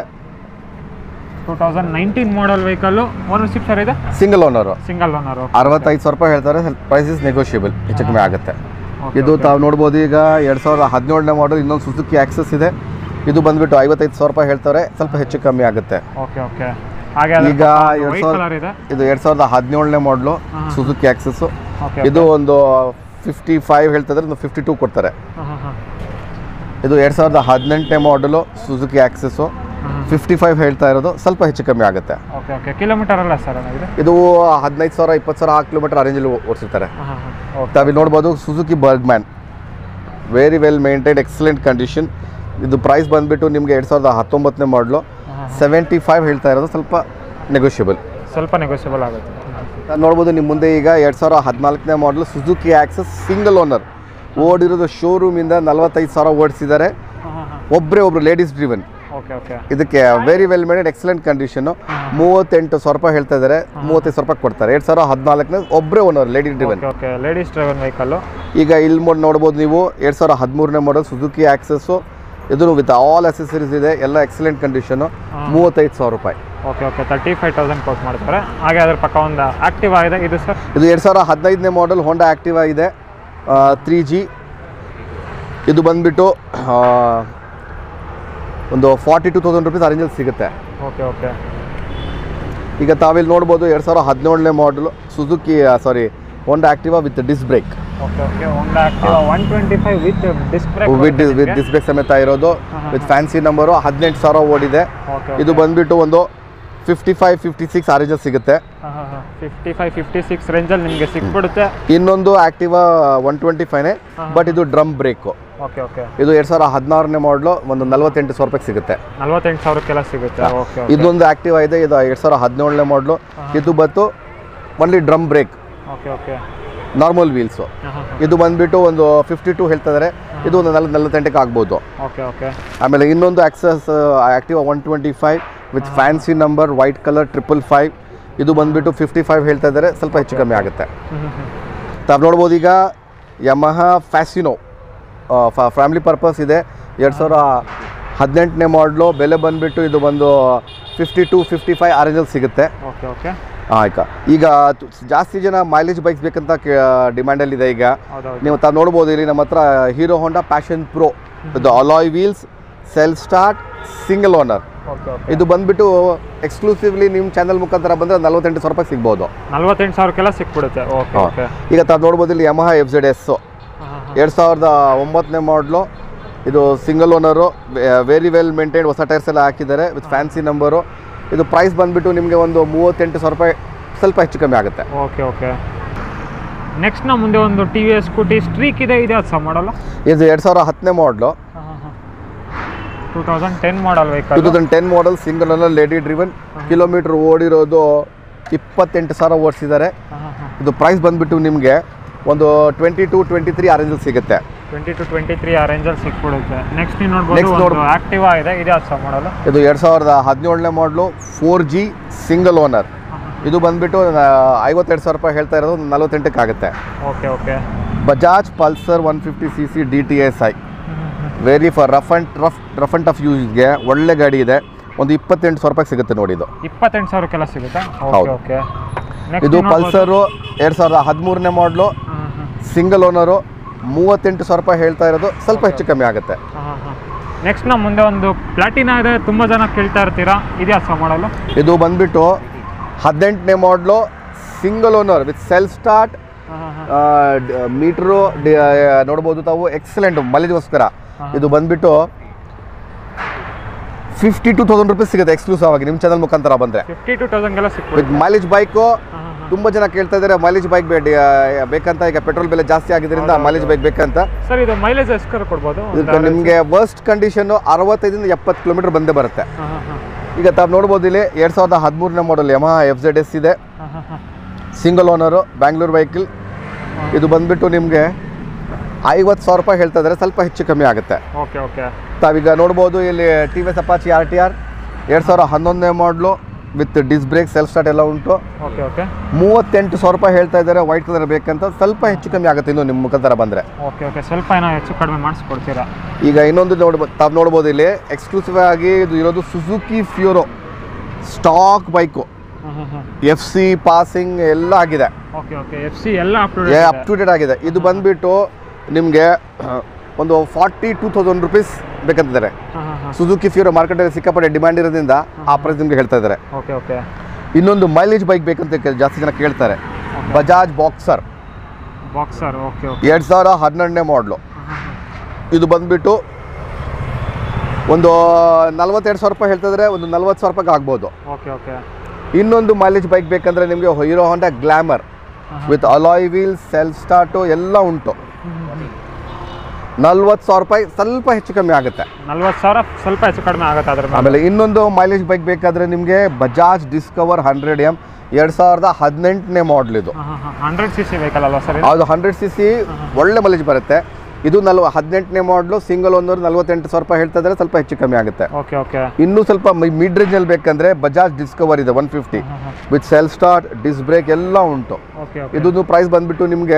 two thousand nineteen model vehicle ownership sir ಇದೆ ಸಿಂಗಲ್ ಓನರು ಸಿಂಗಲ್ ಓನರು ಅರವತ್ತೈದು ಸಾವಿರ ರೂಪಾಯಿ ಹೇಳ್ತಾರೆ ಪ್ರೈಸ್ ಇಸ್ ನೆಗೋಷಿಯಬಲ್ ಹೆಚ್ಚು ಕಮ್ಮಿ ಆಗುತ್ತೆ Okay, ಇದು ತಾವು ನೋಡ್ಬೋದು ಈಗ ಎರಡು ಸಾವಿರದ ಹದಿನೇಳನೇ ಮಾಡಲ್ ಇನ್ನೊಂದು ಸುಜುಕಿ ಆಕ್ಸಸ್ ಇದೆ ಇದು ಬಂದ್ಬಿಟ್ಟು ಐವತ್ತೈದು ಸಾವಿರ ರೂಪಾಯಿ ಹೇಳ್ತಾರೆ ಸ್ವಲ್ಪ ಹೆಚ್ಚು ಕಮ್ಮಿ ಆಗುತ್ತೆ ಓಕೆ ಓಕೆ ಹಾಗೆ ಈಗ ಎರಡು ವೈಟ್ ಸಾವಿರ ಕಲರ್ ಇದೆ ಇದು ಎರಡು ಸಾವಿರದ ಹದಿನೇಳನೇ ಮಾಡಲು ಸುಜುಕಿ ಆಕ್ಸಸ್ಸು ಓಕೆ ಇದು ಒಂದು ಫಿಫ್ಟಿ ಫೈವ್ ಹೇಳ್ತಿದ್ರೆ ಒಂದು ಫಿಫ್ಟಿ ಟೂ ಕೊಡ್ತಾರೆ ಹಾಂ ಹಾಂ ಹಾಂ ಇದು ಎರಡು ಸಾವಿರದ ಹದಿನೆಂಟನೇ ಮಾಡಲು ಸುಜುಕಿ ಆಕ್ಸಸ್ಸು ಫಿಫ್ಟಿ ಫೈವ್ ಹೇಳ್ತಾ ಇರೋದು ಸ್ವಲ್ಪ ಹೆಚ್ಚು ಕಮ್ಮಿ ಆಗುತ್ತೆ ಓಕೆ ಓಕೆ ಕಿಲೋಮೀಟರ್ ಅಲ್ಲ ಸರ್ ಏನಾಗಿದೆ ಇದು ಹದಿನೈದು ಸಾವಿರ ಇಪ್ಪತ್ತು ಸಾವಿರ ಆ ಕಿಲೋಮೀಟರ್ ಆ ರೇಂಜಲ್ಲಿ ಓಡಿಸಿರ್ತಾರೆ ಹಾಂ ಹಾಂ ಹಾಂ ಓಕೆ ತಾವಿಲ್ಲಿ ನೋಡ್ಬೋದು Suzuki Burgman very well maintain excellent condition ಇದು ಪ್ರೈಸ್ ಬಂದುಬಿಟ್ಟು ನಿಮಗೆ ಎರಡು ಸಾವಿರದ ಹತ್ತೊಂಬತ್ತನೇ ಮಾಡಲು ಸೆವೆಂಟಿ ಫೈವ್ ಹೇಳ್ತಾ ಇರೋದು ಸ್ವಲ್ಪ ನೆಗೋಷಿಯಬಲ್ ಸ್ವಲ್ಪ ನೆಗೋಷಿಯಬಲ್ ಆಗುತ್ತೆ ನಾನು ನೋಡ್ಬೋದು ನಿಮ್ಮ ಮುಂದೆ ಈಗ ಎರಡು ಸಾವಿರ ಹದಿನಾಲ್ಕನೇ model Suzuki Access single owner ಓಡಿರೋದು ಶೋರೂಮಿಂದ ನಲವತ್ತೈದು ಸಾವಿರ ಓಡಿಸಿದ್ದಾರೆ ಹಾಂ ಹಾಂ ಹಾಂ ಒಬ್ಬರೇ ಒಬ್ರು ಲೇಡೀಸ್ ಡ್ರಿವನ್ ಓಕೆ ಓಕೆ ಇದಕ್ಕೆ very well made excellent condition ಮೂವತ್ತೆಂಟು ಸಾವಿರ ರೂಪಾಯಿ ಹೇಳ್ತಾ ಇದ್ದಾರೆ ಮೂವತ್ತೈದು ಸಾವಿರ ರೂಪಾಯಿ ಕೊಡ್ತಾರೆ ಎರಡು ಸಾವಿರ ಹದಿನಾಲ್ಕನೇ ಒಬ್ಬರೇ owner lady driven okay okay ladies driver vehicle ಈಗ ಇಲ್ಲಿ ಮೋಡ್ ನೋಡ್ಬೋದು ನೀವು ಎರಡು ಸಾವಿರ ಹದಿಮೂರನೇ ಮಾಡಲ್ ಸುಜುಕಿ ಆಕ್ಸಸ್ಸು ಇದು ವಿತ್ ಆಲ್ ಅಸೆಸರೀಸ್ ಇದೆ ಎಲ್ಲ ಎಕ್ಸಲೆಂಟ್ ಕಂಡೀಷನು ಮೂವತ್ತೈದು ಸಾವಿರ ರೂಪಾಯಿ okay okay thirty five thousand quote ಮಾಡ್ತಾರೆ ಹಾಗೆ ಅದ್ರ ಪಕ್ಕ ಒಂದು ಆಕ್ಟಿವ್ ಆಗಿದೆ ಇದು ಸರ್ ಇದು ಎರಡು ಸಾವಿರ ಹದಿನೈದನೇ ಮಾಡಲ್ ಹೋಂಡಾ ಆ್ಯಕ್ಟಿವಾ ಇದೆ ತ್ರೀ ಜಿ ಇದು ಬಂದ್ಬಿಟ್ಟು ಒಂದು ಫಾರ್ಟಿ ಟು ತೌಸಂಡ್ ರುಪೀಸ್ ಅರೇಂಜಲ್ಲಿ ಸಿಗುತ್ತೆ ಓಕೆ ಓಕೆ ಈಗ ತಾವಿಲ್ಲಿ ನೋಡ್ಬೋದು ಎರಡು ಸಾವಿರ ಹದಿನೇಳನೇ model Suzuki sorry Honda Activa with disc brake okay okay Honda Activa one twenty five with disc brake with with disc brake ಸಮೇತ ಇರೋದು ಹಾ, ಹಾ, ವಿತ್ ಫ್ಯಾನ್ಸಿ ನಂಬರು ಹದಿನೆಂಟು ಸಾವಿರ ಓಡಿದೆ ಓಕೆ ಇದು ಬಂದ್ಬಿಟ್ಟು ಒಂದು ಫಿಫ್ಟಿ ಫೈವ್ ಫಿಫ್ಟಿ ಸಿಕ್ಸ್ ಅರೇಂಜಲ್ಲಿ ಸಿಗುತ್ತೆ ಫಿಫ್ಟಿ ಫೈವ್ ಫಿಫ್ಟಿ ಸಿಕ್ಸ್ ರೇಂಜಲ್ಲಿ ನಿಮಗೆ ಸಿಕ್ಬಿಡುತ್ತೆ ಇನ್ನೊಂದು ಆಕ್ಟಿವಾ ಒನ್ ಟ್ವೆಂಟಿ ಫೈವ್ನೇ ಹಾ, ಬಟ್ ಇದು ಡ್ರಮ್ ಬ್ರೇಕು ಓಕೆ ಓಕೆ ಇದು ಎರಡು ಸಾವಿರ ಹದಿನಾರನೇ ಮಾಡಲು ಒಂದು ನಲವತ್ತೆಂಟು ಸಾವಿರ ರೂಪಾಯಿಗೆ ಸಿಗುತ್ತೆ ನಲ್ವತ್ತೆಂಟು ಸಾವಿರಕ್ಕೆಲ್ಲ ಸಿಗುತ್ತೆ ಓಕೆ ಓಕೆ ಇದೊಂದು ಆಕ್ಟಿವಾ ಇದೆ ಇದು ಎರಡು ಸಾವಿರ ಹದಿನೇಳನೇ ಮಾಡಲು ಇದು ಬಂತು only drum brake okay okay normal wheels ಇದು ಬಂದ್ಬಿಟ್ಟು ಒಂದು ಫಿಫ್ಟಿ ಟು ಹೇಳ್ತಾ ಇದ್ದಾರೆ ಇದು ಒಂದು ನಲ್ ನಲವತ್ತೆಂಟಕ್ಕೆ ಆಗ್ಬೋದು ಓಕೆ ಓಕೆ ಆಮೇಲೆ ಇನ್ನೊಂದು Access Activa one twenty five with fancy number white colour triple five ಇದು ಬಂದ್ಬಿಟ್ಟು ಫಿಫ್ಟಿ ಫೈವ್ ಹೇಳ್ತಾ ಇದ್ದಾರೆ ಸ್ವಲ್ಪ ಹೆಚ್ಚು ಕಮ್ಮಿ ಆಗುತ್ತೆ ತಾವು ನೋಡ್ಬೋದು ಈಗ ಯಮಹ ಫ್ಯಾಸಿನೋ ಫ್ಯಾಮಿಲಿ ಪರ್ಪಸ್ ಇದೆ ಎರಡು ಸಾವಿರ ಹದಿನೆಂಟನೇ ಮಾಡಲು ಬೆಲೆ ಬಂದುಬಿಟ್ಟು ಇದು ಒಂದು ಫಿಫ್ಟಿ ಟು ಫಿಫ್ಟಿ ಫೈವ್ ಆರೇಂಜಲ್ಲಿ ಸಿಗುತ್ತೆ ಓಕೆ ಓಕೆ ಆಯ್ತಾ ಈಗ ತು- ಜಾಸ್ತಿ ಜನ ಮೈಲೇಜ್ ಬೈಕ್ಸ್ ಬೇಕಂತ ಡಿಮ್ಯಾಂಡಲ್ಲಿದೆ ಈಗ ಹೌದೌದು ನೀವು ತಾವು ನೋಡ್ಬೋದು ಇಲ್ಲಿ ನಮ್ಮ ಹತ್ರ ಹೀರೋ ಹೋಂಡಾ ಪ್ಯಾಷನ್ ಪ್ರೋ ಇದು alloy wheels self start single owner okay okay ಇದು ಬಂದ್ಬಿಟ್ಟು ಎಕ್ಸ್ಕ್ಲೂಸಿವ್ಲಿ ನಿಮ್ಮ ಚಾನಲ್ ಮುಖಾಂತರ ಬಂದರೆ ನಲ್ವತ್ತೆಂಟು ಸಾವಿರ ರೂಪಾಯಿ ಸಿಗ್ಬೋದು ನಲ್ವತ್ತೆಂಟು ಸಾವಿರಕ್ಕೆಲ್ಲ ಸಿಕ್ಬಿಡುತ್ತೆ ಓಕೆ ಓಕೆ ಈಗ ತಾವು ನೋಡ್ಬೋದು ಇಲ್ಲಿ ಯಮಹ ಎಫ್ ಜೆಡ್ ಎಸ್ಸು ಎರಡು ಸಾವಿರದ ಒಂಬತ್ತನೇ ಮಾಡಲು ಇದು single owner very well maintain ಹೊಸ ಟೈರ್ಸ್ ಎಲ್ಲ ಹಾಕಿದ್ದಾರೆ ವಿತ್ ಫ್ಯಾನ್ಸಿ ನಂಬರು ಇದು ಪ್ರೈಸ್ ಬಂದುಬಿಟ್ಟು ನಿಮಗೆ ಒಂದು ಮೂವತ್ತೆಂಟು ಸಾವಿರ ರೂಪಾಯಿ ಸ್ವಲ್ಪ ಹೆಚ್ಚು ಕಮ್ಮಿ ಆಗುತ್ತೆ ಓಕೆ ಓಕೆ ನೆಕ್ಸ್ಟ್ ನಮ್ಮ ಮುಂದೆ ಒಂದು T V S Scooty Streak ಇದೆ ಇದೆ ಅದು ಸಹ ಮಾಡಲ್ಲ ಇದು ಎರಡು ಸಾವಿರ ಹತ್ತನೇ model two thousand ten model two vehicle thousand ten model single owner lady driven kilometre ಓಡಿರೋದು ಇಪ್ಪತ್ತೆಂಟು ಸಾವಿರ ಓಡಿಸಿದ್ದಾರೆ ಇದು ಪ್ರೈಸ್ ಬಂದುಬಿಟ್ಟು ನಿಮಗೆ ಒಂದು ಟ್ವೆಂಟಿ ಟು ಟ್ವೆಂಟಿ ತ್ರೀ ಅರೇಂಜಲ್ಲಿ ಸಿಗುತ್ತೆ ಟ್ವೆಂಟಿ ಟು ಟ್ವೆಂಟಿ ತ್ರೀ ಆ ರೇಂಜಲ್ಲಿ ಸಿಕ್ಬಿಡುತ್ತೆ ನೆಕ್ಸ್ಟ್ ನೀವು Next ನೋಡ್ಬೋದು ನೋಡ್- ಒಂದು ಆಕ್ಟಿವಾ ಇದೆ ಇದೆ ಅದು ಸಹ ಮಾಡಲ್ಲ ಇದು ಎರಡು ಸಾವಿರದ ಹದಿನೇಳನೇ ಮಾಡಲು ಫೋರ್ ಜಿ ಸಿಂಗಲ್ ಓನರ್ ಇದು ಬಂದುಬಿಟ್ಟು ಐವತ್ತೆರಡು ಸಾವಿರ ರೂಪಾಯಿ ಹೇಳ್ತಾ ಇರೋದು ಒಂದು ನಲ್ವತ್ತೆಂಟಕ್ಕೆ ಆಗುತ್ತೆ okay okay Bajaj Pulsar one fifty C C D T S I very for rough and rough rough and tough ಯೂಸ್ಗೆ ಒಳ್ಳೆ ಗಾಡಿ ಇದೆ ಒಂದು ಇಪ್ಪತ್ತೆಂಟು ಸಾವಿರ ರೂಪಾಯಿ ಸಿಗುತ್ತೆ ನೋಡಿ ಇದು ಇಪ್ಪತ್ತೆಂಟು ಸಾವಿರಕ್ಕೆಲ್ಲ ಸಿಗುತ್ತಾ ಓಕೆ ಹೌದು. ಓಕೆ ಇದು ಪಲ್ಸರು ಎರಡು ಸಾವಿರದ ಹದಿಮೂರನೇ ಮಾಡಲು ಸಿಂಗಲ್ ಓನರು ಮೂವತ್ತೆಂಟು ಸಾವಿರ ರೂಪಾಯಿ ಹೇಳ್ತಾ ಇರೋದು ಸ್ವಲ್ಪ ಹೆಚ್ಚು ಕಮ್ಮಿ ಆಗುತ್ತೆ ನೆಕ್ಸ್ಟ್ ನಮ್ಮ ಮುಂದೆ ಒಂದು ಪ್ಲಾಟಿನಾ ಇದೆ ತುಂಬ ಜನ ಕೇಳ್ತಾ ಇರ್ತೀರಾ ಇದೆ ಅದು ಸಹ ಮಾಡಲ್ಲ ಇದು ಬಂದ್ಬಿಟ್ಟು ಹದಿನೆಂಟನೇ model single owner with self start meter ನೋಡ್ಬೋದು ತಾವು ಎಕ್ಸಲೆಂಟ್ ಮೈಲೇಜ್ಗೋಸ್ಕರ ಇದು ಬಂದ್ಬಿಟ್ಟು ಫಿಫ್ಟಿ ಟು ತೌಸಂಡ್ ರುಪೀಸ್ ಸಿಗುತ್ತೆ ಎಕ್ಸ್ಕ್ಲೂಸಿವ್ ಆಗಿ ನಿಮ್ಮ ಚಾನಲ್ ಮುಖಾಂತರ ಬಂದರೆ ಫಿಫ್ಟಿ ಟು ತೌಸಂಡ್ಗೆಲ್ಲ ವಿತ್ ಸಿಕ್ಬಿಡುತ್ತೆ ಮೈಲೇಜ್ ಬೈಕು ತುಂಬ ಜನ ಕೇಳ್ತಾ ಇದ್ದಾರೆ ಮೈಲೇಜ್ ಬೈಕ್ ಬೇಡ ಬೇಕಂತ ಈಗ ಪೆಟ್ರೋಲ್ ಬೆಲೆ ಜಾಸ್ತಿ ಆಗಿದ್ದರಿಂದ ಮೈಲೇಜ್ ಬೈಕ್ ಬೇಕಂತ ಸರ್ ಇದು ಮೈಲೇಜ್ ಎಷ್ಟು ಕೊಡ್ಬೋದು ಇದಕ್ಕೆ ನಿಮಗೆ ವರ್ಸ್ಟ್ ಕಂಡೀಷನ್ನು ಅರವತ್ತೈದಿಂದ ಎಪ್ಪತ್ತು ಕಿಲೋಮೀಟರ್ ಬಂದೇ ಬರುತ್ತೆ ಈಗ ತಾವು ನೋಡ್ಬೋದು ಇಲ್ಲಿ ಎರಡು ಸಾವಿರದ ಹದಿಮೂರನೇ model Yamaha F Z S ಇದೆ ಸಿಂಗಲ್ ಓನರು ಬ್ಯಾಂಗ್ಳೂರು ವೆಹಿಕಲ್ ಇದು ಬಂದ್ಬಿಟ್ಟು ನಿಮಗೆ ಐವತ್ತು ಸಾವಿರ ರೂಪಾಯಿ ಹೇಳ್ತಾ ಇದ್ದಾರೆ ಸ್ವಲ್ಪ ಹೆಚ್ಚು ಕಮ್ಮಿ ಆಗುತ್ತೆ ಓಕೆ ಓಕೆ ತಾವೀಗ ನೋಡ್ಬೋದು ಇಲ್ಲಿ T V S Apache R T R ಎರಡು ಸಾವಿರ ಹನ್ನೊಂದನೇ model with disc brake self start ಎಲ್ಲ ಉಂಟು ಓಕೆ ಓಕೆ ಮೂವತ್ತೆಂಟು ಸಾವಿರ ರೂಪಾಯಿ ಹೇಳ್ತಾ ಇದ್ದಾರೆ ವೈಟ್ ಕಲರ್ ಬೇಕಂತ ಸ್ವಲ್ಪ ಹೆಚ್ಚು ಕಮ್ಮಿ ಆಗುತ್ತೆ ಇನ್ನು ನಿಮ್ಮ ಮುಖಾಂತರ ಬಂದರೆ ಓಕೆ ಓಕೆ ಸ್ವಲ್ಪ ಏನೋ ಹೆಚ್ಚು ಕಡಿಮೆ ಮಾಡಿಸ್ಕೊಡ್ತೀರಾ ಈಗ ಇನ್ನೊಂದು ನೋಡ್ಬೋದು ತಾವು ನೋಡ್ಬೋದು ಇಲ್ಲಿ ಎಕ್ಸ್ಕ್ಲೂಸಿವ್ ಆಗಿ ಇದು ಇರೋದು Suzuki Fiero stock bike F C passing ಎಲ್ಲ ಆಗಿದೆ ಓಕೆ ಓಕೆ ಎಫ್ ಸಿ ಎಲ್ಲ ಅಪ್ ಅಪ್ಟುಡೇಟ್ ಟು ಡೇಟ್ ಆಗಿದೆ ಇದು ಬಂದ್ಬಿಟ್ಟು ನಿಮಗೆ ಒಂದು ಫಾರ್ಟಿ ಟೂ ತೌಸಂಡ್ ರುಪೀಸ್ ಬೇಕಂತಿದ್ದಾರೆ ಸುಜುಕಿ ಫ್ಯೂರೋ ಮಾರ್ಕೆಟಲ್ಲಿ ಸಿಕ್ಕಾಪಟ್ಟೆ ಡಿಮ್ಯಾಂಡ್ ಇರೋದ್ರಿಂದ ಆ ಪ್ರೈಸ್ ನಿಮಗೆ ಹೇಳ್ತಾ ಇದ್ದಾರೆ ಓಕೆ ಓಕೆ ಇನ್ನೊಂದು ಮೈಲೇಜ್ ಬೈಕ್ ಬೇಕಂತ ಕೇ- ಜಾಸ್ತಿ ಜನ ಕೇಳ್ತಾರೆ Bajaj Boxer Boxer okay okay ಎರಡು ಸಾವಿರ ಹನ್ನೆರಡನೇ ಮಾಡಲು ಇದು ಬಂದ್ಬಿಟ್ಟು ಒಂದು ನಲ್ವತ್ತೆರಡು ಸಾವಿರ ರೂಪಾಯಿ ಹೇಳ್ತಾ ಇದ್ದಾರೆ ಒಂದು ನಲ್ವತ್ತು ಸಾವಿರ ರೂಪಾಯಿಗೆ ಆಗ್ಬೋದು ಓಕೆ ಓಕೆ ಇನ್ನೊಂದು ಮೈಲೇಜ್ ಬೈಕ್ ಬೇಕಂದ್ರೆ ನಿಮಗೆ Hero Honda Glamour with alloy wheel self start ಎಲ್ಲ ಉಂಟು ನಲ್ವತ್ತು ಸಾವಿರ ರೂಪಾಯಿ ಸ್ವಲ್ಪ ಹೆಚ್ಚು ಕಮ್ಮಿ ಆಗುತ್ತೆ ನಲ್ವತ್ತು ಸಾವಿರ ಸ್ವಲ್ಪ ಹೆಚ್ಚು ಕಡಿಮೆ ಆಗುತ್ತೆ ಅದ್ರ ಮೇಲೆ ಆಮೇಲೆ ಇನ್ನೊಂದು ಮೈಲೇಜ್ ಬೈಕ್ ಬೇಕಾದರೆ ನಿಮಗೆ ಬಜಾಜ್ ಡಿಸ್ಕವರ್ ಹಂಡ್ರೆಡ್ ಎಮ್ ಎರಡು ಸಾವಿರದ ಹದಿನೆಂಟನೇ ಮಾಡಲ್ ಇದು ಹಂಡ್ರೆಡ್ ಸಿ ಸಿ ವೆಹಿಕಲ್ ಅಲ್ವಾ ಸರ್ ಇದು ಅದು ಹಂಡ್ರೆಡ್ ಸಿ ಸಿ ಒಳ್ಳೆ ಮೈಲೇಜ್ ಬರುತ್ತೆ ಇದು ನಲ್ವ ಹದಿನೆಂಟನೇ ಮಾಡಲು ಸಿಂಗಲ್ ಒಂದೂರು ನಲ್ವತ್ತೆಂಟು ಸಾವಿರ ರೂಪಾಯಿ ಹೇಳ್ತಾ ಇದ್ದಾರೆ ಸ್ವಲ್ಪ ಹೆಚ್ಚು ಕಮ್ಮಿ ಆಗುತ್ತೆ ಓಕೆ ಓಕೆ ಇನ್ನೂ ಸ್ವಲ್ಪ ಮಿಡ್ ರೇಂಜಲ್ಲಿ ಬೇಕಂದ್ರೆ ಬಜಾಜ್ ಡಿಸ್ಕವರ್ ಇದೆ one fifty with self start disc brake ಎಲ್ಲ ಉಂಟು ಓಕೆ ಓಕೆ ಇದು ಪ್ರೈಸ್ ಬಂದ್ಬಿಟ್ಟು ನಿಮಗೆ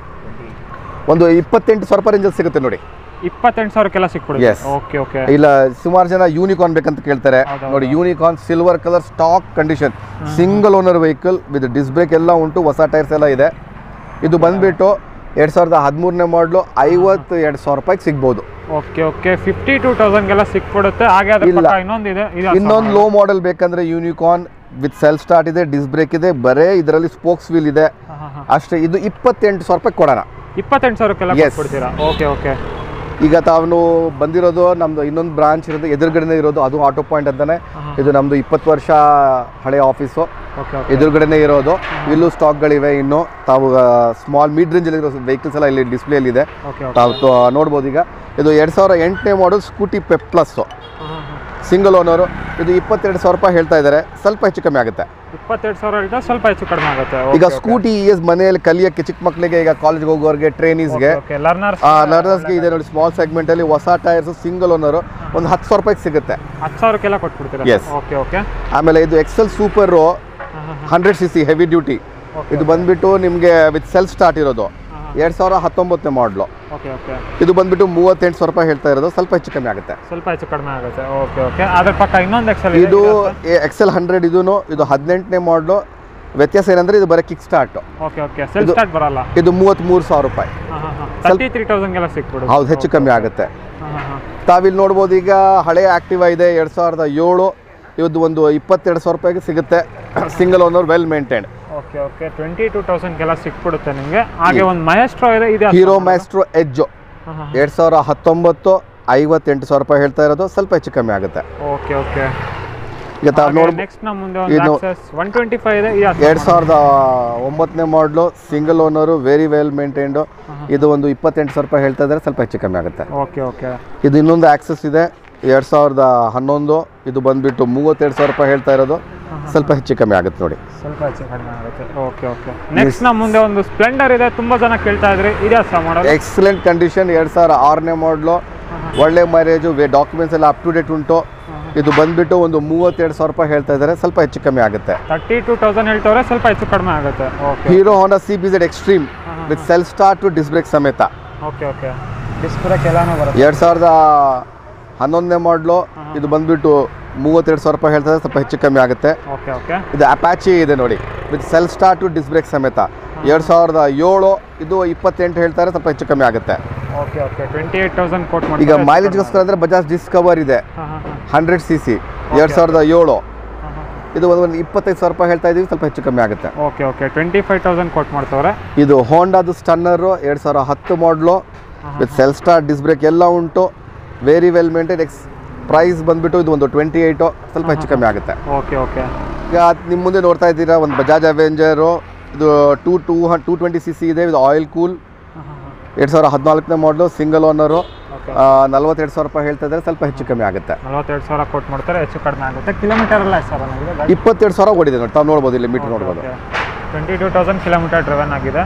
ಒಂದು ಇಪ್ಪತ್ತೆಂಟು ಸಾವಿರ ರೂಪಾಯಿ ರೇಂಜಲ್ಲಿ ಸಿಗುತ್ತೆ ನೋಡಿ ಇಪ್ಪತ್ತೆಂಟು ಸಾವಿರಕ್ಕೆಲ್ಲ ಸಿಕ್ಬಿಡುತ್ತೆ Yes. ಓಕೆ ಓಕೆ ಇಲ್ಲ ಸುಮಾರು ಜನ ಯೂನಿಕಾರ್ನ್ ಬೇಕಂತ ಕೇಳ್ತಾರೆ ಹೌದೌದು. ನೋಡಿ Unicorn silver colour stock condition single owner vehicle with disc brake ಎಲ್ಲ ಉಂಟು ಹೊಸ ಟೈರ್ಸ್ ಎಲ್ಲ ಇದೆ ಇದು ಬಂದ್ಬಿಟ್ಟು ಎರಡು ಸಾವಿರದ ಹದಿಮೂರನೇ ಮಾಡಲು ಐವತ್ತು ಎರಡು ಸಾವಿರ ರೂಪಾಯಿಗೆ ಸಿಗ್ಬೋದು ಓಕೆ ಓಕೆ ಫಿಫ್ಟಿ ಟೂ ತೌಸಂಡ್ಗೆಲ್ಲ ಸಿಕ್ಬಿಡುತ್ತೆ ಹಾಗೆ ಅದ್ರ ಇಲ್ಲ. ಪಕ್ಕ ಇನ್ನೊಂದಿದೆ ಇದು ಇನ್ನೊಂದು ಲೋ ಮಾಡೆಲ್ ಬೇಕಂದ್ರೆ ಯೂನಿಕಾರ್ನ್ ವಿತ್ ಸೆಲ್ಫ್ ಸ್ಟಾರ್ಟ್ ಇದೆ ಡಿಸ್ ಬ್ರೇಕ್ ಇದೆ ಬರೇ ಇದರಲ್ಲಿ ಸ್ಪೋಕ್ಸ್ ವೀಲ್ ಇದೆ ಹಾಂ ಹಾಂ ಹಾಂ ಅಷ್ಟೇ ಇದು ಇಪ್ಪತ್ತೆಂಟು ಸಾವಿರ ರೂಪಾಯಿ ಕೊಡೋಣ ಇಪ್ಪತ್ತೆಂಟು ಸಾವಿರಕ್ಕೆಲ್ಲ Yes. ಕೊಡ್ತೀರಾ ಓಕೆ ಓಕೆ ಈಗ ತಾವು ಬಂದಿರೋದು ನಮ್ದು ಇನ್ನೊಂದು ಬ್ರಾಂಚ್ ಇರೋದು ಎದುರುಗಡೆನೇ ಇರೋದು ಅದು ಆಟೋ ಪಾಯಿಂಟ್ ಅಂತಾನೆ ಇದು ನಮ್ದು ಇಪ್ಪತ್ತು ವರ್ಷ ಹಳೆ ಆಫೀಸು ಓಕೆ ಓಕೆ ಎದುರುಗಡೆನೇ ಇರೋದು ಇಲ್ಲೂ ಸ್ಟಾಕ್ಗಳಿವೆ ಇನ್ನು ತಾವು ಸ್ಮಾಲ್ ಮಿಡ್ ರೇಂಜಲ್ಲಿ ಇರೋ ವೆಹಿಕಲ್ಸ್ ಎಲ್ಲ ಇಲ್ಲಿ ಡಿಸ್ಪ್ಲೇಲಿ ಇದೆ ಓಕೆ ಓಕೆ ತಾವು ತೊ- ನೋಡ್ಬೋದು ಈಗ ಇದು ಎರಡು ಸಾವಿರ ಎಂಟನೇ model Scooty Pep Plus single owner ಇದು ಇಪ್ಪತ್ತೆರಡು ಸಾವಿರ ರೂಪಾಯಿ ಹೇಳ್ತಾ ಇದ್ದಾರೆ ಸ್ವಲ್ಪ ಹೆಚ್ಚು ಕಮ್ಮಿ ಆಗುತ್ತೆ ಇಪ್ಪತ್ತೆರಡು ಸಾವಿರ ಇದ್ರೆ ಸ್ವಲ್ಪ ಹೆಚ್ಚು ಕಡಿಮೆ ಆಗುತ್ತೆ ಈಗ ಸ್ಕೂಟಿ ಇಸ್ ಮನೆಯಲ್ಲಿ ಕಲಿಯೋಕ್ಕೆ ಚಿಕ್ಕ ಮಕ್ಕಳಿಗೆ ಈಗ ಕಾಲೇಜ್ಗೆ ಹೋಗೋರಿಗೆ ಟ್ರೈನೀಸ್ಗೆ ಓಕೆ ಲರ್ನರ್ಸ್ ಲರ್ನರ್ಸ್ಗೆ ಇದೆ ನೋಡಿ ಸ್ಮಾಲ್ ಸೆಗ್ಮೆಂಟಲ್ಲಿ ಹೊಸ ಟೈರ್ಸ್ ಸಿಂಗಲ್ ಓನರು ಒಂದು ಹತ್ತು ಸಾವಿರ ರೂಪಾಯಿಗೆ ಸಿಗುತ್ತೆ ಹತ್ತು ಸಾವಿರಕ್ಕೆಲ್ಲ ಕೊಟ್ಬಿಡ್ತೀರಾ Yes. ಓಕೆ ಓಕೆ ಆಮೇಲೆ ಇದು XL super hundred C C heavy duty ಇದು ಬಂದ್ಬಿಟ್ಟು ನಿಮಗೆ ವಿತ್ ಸೆಲ್ಫ್ ಸ್ಟಾರ್ಟ್ ಇರೋದು ಎರಡು ಸಾವಿರ ಹತ್ತೊಂಬತ್ತನೇ ಮಾಡಲು ಓಕೆ ಓಕೆ ಇದು ಬಂದ್ಬಿಟ್ಟು ಮೂವತ್ತೆಂಟು ಸಾವಿರ ರೂಪಾಯಿ ಹೇಳ್ತಾ ಇರೋದು ಸ್ವಲ್ಪ ಹೆಚ್ಚು ಕಮ್ಮಿ ಆಗುತ್ತೆ ಸ್ವಲ್ಪ ಹೆಚ್ಚು ಕಡಿಮೆ ಆಗುತ್ತೆ ಓಕೆ ಓಕೆ ಅದ್ರ ಪಕ್ಕ ಇನ್ನೊಂದು ಎಕ್ಸೆಲ್ ಇದು ಎಕ್ಸೆಲ್ ಹಂಡ್ರೆಡ್ ಇದೂ ಇದು ಹದಿನೆಂಟನೇ ಮಾಡಲು ವ್ಯತ್ಯಾಸ ಏನಂದ್ರೆ ಇದು ಬರೀ kick start okay okay self start ಬರಲ್ಲ ಇದು ಮೂವತ್ತ್ಮೂರು ಸಾವಿರ ರೂಪಾಯಿ ಹಾಂ ಹಾಂ ಹಾಂ ತರ್ಟಿ ತ್ರೀ ತೌಸಂಡ್ಗೆಲ್ಲ ಸಿಕ್ಬಿಡು ಹೌದು ಹೆಚ್ಚು ಕಮ್ಮಿ ಆಗುತ್ತೆ ಹಾಂ ಹಾಂ ಹಾಂ ತಾವಿಲ್ಲಿ ನೋಡ್ಬೋದು ಈಗ ಹಳೆ ಆಕ್ಟಿವಾ ಇದೆ ಎರಡು ಸಾವಿರದ ಏಳು ಇವತ್ತು ಒಂದು ಇಪ್ಪತ್ತೆರಡು ಸಾವಿರ ರೂಪಾಯಿಗೆ ಸಿಗುತ್ತೆ single owner well maintain okay okay twenty two ತೌಸಂಡ್ಗೆಲ್ಲ ಸಿಕ್ಬಿಡುತ್ತೆ ನಿಮಗೆ ಹಾಗೆ ಒಂದು ಮಯಸ್ಟ್ರೋ ಇದೆ ಇದೆ ಹೀರೋ ಮ್ಯಾಸ್ಟ್ರೋ ಎಜ್ಜು ಹಾಂ ಹಾಂ ಎರಡು ಸಾವಿರ ಹತ್ತೊಂಬತ್ತು ಐವತ್ತೆಂಟು ಸಾವಿರ ರೂಪಾಯಿ ಹೇಳ್ತಾ ಇರೋದು ಸ್ವಲ್ಪ ಹೆಚ್ಚು ಕಮ್ಮಿ ಆಗುತ್ತೆ ಓಕೆ ಓಕೆ ಈಗ ತಾವು ನೋಡ್ಬೋದು ನೆಕ್ಸ್ಟ್ ನಮ್ಮ ಮುಂದೆ ಒಂದು ಇದು- ಆಕ್ಸಸ್ ಒನ್ ಟ್ವೆಂಟಿ ಫೈವ್ ಇದೆ ಇದು ಎರಡು ಸಾವಿರದ ಒಂಬತ್ತನೇ model single owner very well maintained ಇದು ಒಂದು ಇಪ್ಪತ್ತೆಂಟು ಸಾವಿರ ರೂಪಾಯಿ ಹೇಳ್ತಾ ಇದ್ದಾರೆ ಸ್ವಲ್ಪ ಹೆಚ್ಚು ಕಮ್ಮಿ ಆಗುತ್ತೆ ಓಕೆ ಓಕೆ ಇದು ಇನ್ನೊಂದು ಆಕ್ಸಸ್ ಇದೆ ಎರಡು ಸಾವಿರದ ಹನ್ನೊಂದು ಇದು ಬಂದುಬಿಟ್ಟು ಮೂವತ್ತೆರಡು ಸಾವಿರ ರೂಪಾಯಿ ಹೇಳ್ತಾ ಇರೋದು ಸ್ವಲ್ಪ ಹೆಚ್ಚು ಕಮ್ಮಿ ಆಗುತ್ತೆ ನೋಡಿ ಸ್ವಲ್ಪ ಹೆಚ್ಚು ಕಡಿಮೆ ಆಗುತ್ತೆ ಓಕೆ ಓಕೆ ನೆಕ್ಸ್ಟ್ ನಮ್ಮ ಮುಂದೆ ಒಂದು ಸ್ಪ್ಲೆಂಡರ್ ಇದೆ ತುಂಬ ಜನ ಕೇಳ್ತಾ ಇದ್ರಿ ಇದೆ ಸಹ ಮಾಡಲ್ ಎಕ್ಸಲೆಂಟ್ ಕಂಡೀಷನ್ ಎರಡು ಸಾವಿರ ಆರನೇ ಮಾಡಲು ಒಳ್ಳೆ ಮೈಲೇಜು ಡಾಕ್ಯುಮೆಂಟ್ಸ್ ಎಲ್ಲ ಅಪ್ ಟು ಡೇಟ್ ಉಂಟು ಇದು ಬಂದುಬಿಟ್ಟು ಒಂದು ಮೂವತ್ತೆರಡು ಸಾವಿರ ರೂಪಾಯಿ ಹೇಳ್ತಾ ಇದ್ದಾರೆ ಸ್ವಲ್ಪ ಹೆಚ್ಚು ಕಮ್ಮಿ ಆಗುತ್ತೆ ತರ್ಟಿ ಟೂ ತೌಸಂಡ್ ಹೇಳ್ತವ್ರೆ ಸ್ವಲ್ಪ ಹೆಚ್ಚು ಕಡಿಮೆ ಆಗುತ್ತೆ okay Hero Honda C B Z Xtreme with self start disc brake ಸಮೇತ ಓಕೆ ಓಕೆ ಡಿಸ್ಪ್ಲೇಕ್ ಎಲ್ಲಾನು ಬರುತ್ತೆ ಎರಡು ಸಾವಿರದ ಹನ್ನೊಂದನೇ ಮಾಡಲು ಇದು ಬಂದುಬಿಟ್ಟು ಮೂವತ್ತೆರಡು ಸಾವಿರ ರೂಪಾಯಿ ಹೇಳ್ತಾರೆ ಸ್ವಲ್ಪ ಹೆಚ್ಚು ಕಮ್ಮಿ ಆಗುತ್ತೆ ಓಕೆ ಓಕೆ ಇದು ಅಪ್ಯಾಚಿ ಇದೆ ನೋಡಿ with self start disc brake ಸಮೇತ ಎರಡು ಸಾವಿರದ ಏಳು ಇದು ಇಪ್ಪತ್ತೆಂಟು ಹೇಳ್ತಾರೆ ಸ್ವಲ್ಪ ಹೆಚ್ಚು ಕಮ್ಮಿ ಆಗುತ್ತೆ okay okay twenty eight thousand quote ಮಾಡಿ ಈಗ ಮೈಲೇಜ್ಗೋಸ್ಕರ ಅಂದರೆ ಬಜಾಜ್ ಡಿಸ್ಕವರ್ ಇದೆ ಹಾಂ ಹಾಂ ಹಾಂ ಹಂಡ್ರೆಡ್ ಸಿ ಸಿ ಎರಡು ಸಾವಿರದ ಏಳು ಹಾಂ ಹಾಂ ಇದು ಒಂದು ಒಂದು ಇಪ್ಪತ್ತೈದು ಸಾವಿರ ರೂಪಾಯಿ ಹೇಳ್ತಾ ಇದ್ದೀವಿ ಸ್ವಲ್ಪ ಹೆಚ್ಚು ಕಮ್ಮಿ ಆಗುತ್ತೆ okay okay twenty five thousand quote ಮಾಡ್ತವ್ರೆ ಇದು ಹೋಂಡಾದು ಸ್ಟನ್ನರು ಎರಡು ಸಾವಿರ ಹತ್ತು model with self start disc brake ಎಲ್ಲ ಉಂಟು very well maintain ex price ಬಂದುಬಿಟ್ಟು ಇದು ಒಂದು ಟ್ವೆಂಟಿ ಏಯ್ಟು ಸ್ವಲ್ಪ ಹೆಚ್ಚು ಕಮ್ಮಿ ಆಗುತ್ತೆ ಓಕೆ ಓಕೆ ಈಗ ನಿಮ್ಮ ಮುಂದೆ ನೋಡ್ತಾ ಇದ್ದೀರಾ ಒಂದು ಬಜಾಜ್ ಅವೆಂಜರು ಇದು two two two twenty C C ಇದೆ ಇದು ಆಯಿಲ್ ಕೂಲ್ ಹಾಂ ಹಾಂ ಹಾಂ ಎರಡು ಸಾವಿರ ಹದಿನಾಲ್ಕನೇ ಮಾಡಲು ಸಿಂಗಲ್ ಓನರು ಓಕೆ ನಲ್ವತ್ತೆರಡು ಸಾವಿರ ರೂಪಾಯಿ ಹೇಳ್ತಾ ಇದ್ದಾರೆ ಸ್ವಲ್ಪ ಹೆಚ್ಚು ಕಮ್ಮಿ ಆಗುತ್ತೆ ನಲ್ವತ್ತೆರಡು ಸಾವಿರ ಕೋಟ್ ಮಾಡ್ತಾರೆ ಹೆಚ್ಚು ಕಡಿಮೆ ಆಗುತ್ತೆ ಕಿಲೋಮೀಟರ್ ಎಲ್ಲ ಎಷ್ಟು ಸರ್ ನನಗೆ ಇಪ್ಪತ್ತೆರಡು ಸಾವಿರ ಓಡಿದೆ ನೋಡಿ ತಾವು ನೋಡ್ಬೋದು ಇಲ್ಲಿ ಮೀಟರ್ ನೋಡ್ಬೋದು twenty two thousand kilometre driven ಆಗಿದೆ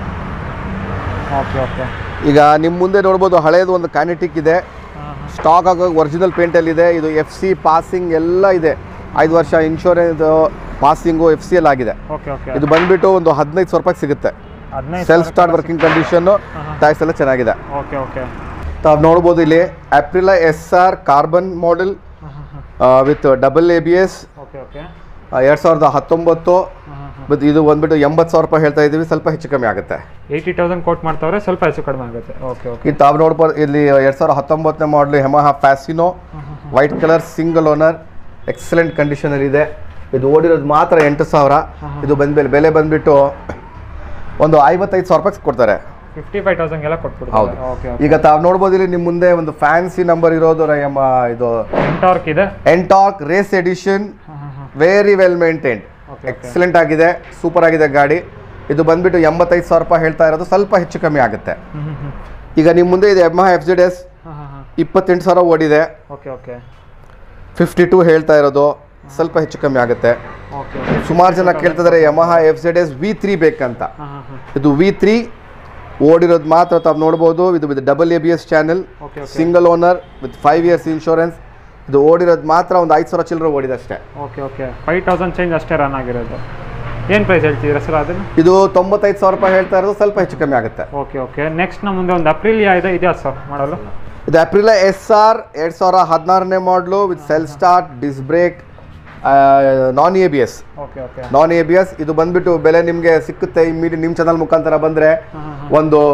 ಓಕೆ ಓಕೆ ಈಗ ನಿಮ್ಮ ಮುಂದೆ ನೋಡ್ಬೋದು ಹಳೇದು ಒಂದು ಕ್ಯಾನೆಟಿಕ್ ಇದೆ ಸ್ಟಾಕ್ ಆಗೋಗಿ ಒರಿಜಿನಲ್ ಪೇಂಟಲ್ಲಿದೆ ಇದು ಎಫ್ ಸಿ ಪಾಸಿಂಗ್ ಎಲ್ಲ ಇದೆ ಐದು ವರ್ಷ ಇನ್ಶೂರೆನ್ಸ್ ಪಾಸಿಂಗು ಎಫ್ ಸಿ ಎಲ್ಲ ಆಗಿದೆ ಓಕೆ ಓಕೆ ಇದು ಬಂದ್ಬಿಟ್ಟು ಒಂದು ಹದಿನೈದು ಸಾವಿರ ರೂಪಾಯಿಗೆ ಸಿಗುತ್ತೆ ಹದಿನೈದು self start working condition tax ಎಲ್ಲ ಚೆನ್ನಾಗಿದೆ ಓಕೆ ಓಕೆ ತಾವು ನೋಡ್ಬೋದು ಇಲ್ಲಿ Aprilia S R carbon model with double A B S okay okay ಎರಡು ಸಾವಿರದ ಹತ್ತೊಂಬತ್ತು ಮತ್ತು ಇದು ಬಂದ್ಬಿಟ್ಟು ಎಂಬತ್ತು ಸಾವಿರ ರೂಪಾಯಿ ಹೇಳ್ತಾ ಇದ್ದೀವಿ ಸ್ವಲ್ಪ ಹೆಚ್ಚು ಕಮ್ಮಿ ಆಗುತ್ತೆ ಏಯ್ಟಿ ತೌಸಂಡ್ ಕೋಟ್ ಮಾಡ್ತಾವ್ರೆ ಸ್ವಲ್ಪ ಹೆಚ್ಚು ಕಡಿಮೆ ಆಗುತ್ತೆ ಓಕೆ ಓಕೆ ಇದು ತಾವು ನೋಡ್ಬೋದು ಇಲ್ಲಿ ಎರಡು ಸಾವಿರದ ಹತ್ತೊಂಬತ್ತನೇ model Yamaha Fascino white colour single owner excellent ಕಂಡೀಷನಲ್ಲಿ ಇದೆ ಇದು ಓಡಿರೋದು ಮಾತ್ರ ಎಂಟು ಸಾವಿರ ಇದು ಬಂದ್ಮೇಲೆ ಬೆಲೆ ಬಂದ್ಬಿಟ್ಟು ಒಂದು ಐವತ್ತೈದು ಸಾವಿರ ರೂಪಾಯಿ ಕೊಡ್ತಾರೆ ಫಿಫ್ಟಿ ಫೈವ್ ತೌಸಂಡ್ಗೆಲ್ಲ ಹೌದು ಕೊಟ್ಬಿಡ್ತಾರೆ ಓಕೆ ಈಗ ತಾವು ನೋಡ್ಬೋದು ಇಲ್ಲಿ ನಿಮ್ಮ ಮುಂದೆ ಒಂದು ಫ್ಯಾನ್ಸಿ ನಂಬರ್ ಇರೋದು ನಮ್ಮ ಇದು ಎಂಟಾರ್ಕ್ ಇದೆ ಎಂಟಾಕ್ ರೇಸ್ ಎಡಿಷನ್ ಹಾಂ ಹಾಂ ಹಾಂ very well maintained okay excellent ಆಗಿದೆ ಸೂಪರ್ ಆಗಿದೆ ಗಾಡಿ ಇದು ಬಂದ್ಬಿಟ್ಟು ಎಂಬತ್ತೈದು ಸಾವಿರ ರೂಪಾಯಿ ಹೇಳ್ತಾ ಇರೋದು ಸ್ವಲ್ಪ ಹೆಚ್ಚು ಕಮ್ಮಿ ಆಗುತ್ತೆ ಹ್ಞೂ ಹ್ಞೂ ಹ್ಞೂ ಈಗ ನಿಮ್ಮ ಮುಂದೆ ಇದೆ ಎಮ್ ಎಫ್ ಜೆಡ್ ಎಸ್ ಹಾಂ ಹಾಂ ಹಾಂ ಇಪ್ಪತ್ತೆಂಟು ಸಾವಿರ ಓಡಿದೆ ಓಕೆ ಓಕೆ ಫಿಫ್ಟಿ ಟು ಹೇಳ್ತಾ ಇರೋದು ಸ್ವಲ್ಪ ಹೆಚ್ಚು ಕಮ್ಮಿ ಆಗುತ್ತೆ ಓಕೆ ಓಕೆ ಸುಮಾರು ಜನ ಕೇಳ್ತಿದ್ದಾರೆ Yamaha F Z S V three ಬೇಕಂತ ಹಾಂ ಹಾಂ ಹಾಂ ಇದು ವಿ ತ್ರೀ ಓಡಿರೋದು ಮಾತ್ರ ತಾವು ನೋಡ್ಬೋದು ಇದು with double A B S channel okay okay single owner with five years insurance ಇದು ಓಡಿರೋದು ಮಾತ್ರ ಒಂದು ಐದು ಸಾವಿರ ಚಿಲ್ಲರೆ ಓಡಿದೆ ಅಷ್ಟೇ okay okay five thousand change ಅಷ್ಟೇ ರನ್ ಆಗಿರೋದು ಏನು ಪ್ರೈಸ್ ಹೇಳ್ತಿದ್ದೀರಾ ಸರ್ ಅದನ್ನು ಇದು ತೊಂಬತ್ತೈದು ಸಾವಿರ ರೂಪಾಯಿ ಹೇಳ್ತಾ ಇರೋದು ಸ್ವಲ್ಪ ಹೆಚ್ಚು ಕಮ್ಮಿ ಆಗುತ್ತೆ ಓಕೆ ಓಕೆ ನೆಕ್ಸ್ಟ್ ನಮ್ಮ ಮುಂದೆ ಒಂದು ಅಪ್ರಿಲಿಯಾ ಇದೆ ಇದೆಯಾ ಸರ್ ಮಾಡಲು ಇದು ಅಪ್ರಿಲ ಎಸ್ ಆರ್ ಎರಡು ಸಾವಿರ ಹದಿನಾರನೇ ಮಾಡಲು with self start disc brake non A B S okay okay non A B S ಇದು ಬಂದ್ಬಿಟ್ಟು ಬೆಲೆ ನಿಮಗೆ ಸಿಕ್ಕುತ್ತೆ ಇಮ್ಮಿಡಿ ನಿಮ್ಮ ಚಾನಲ್ ಮುಖಾಂತರ ಬಂದರೆ ಒಂದು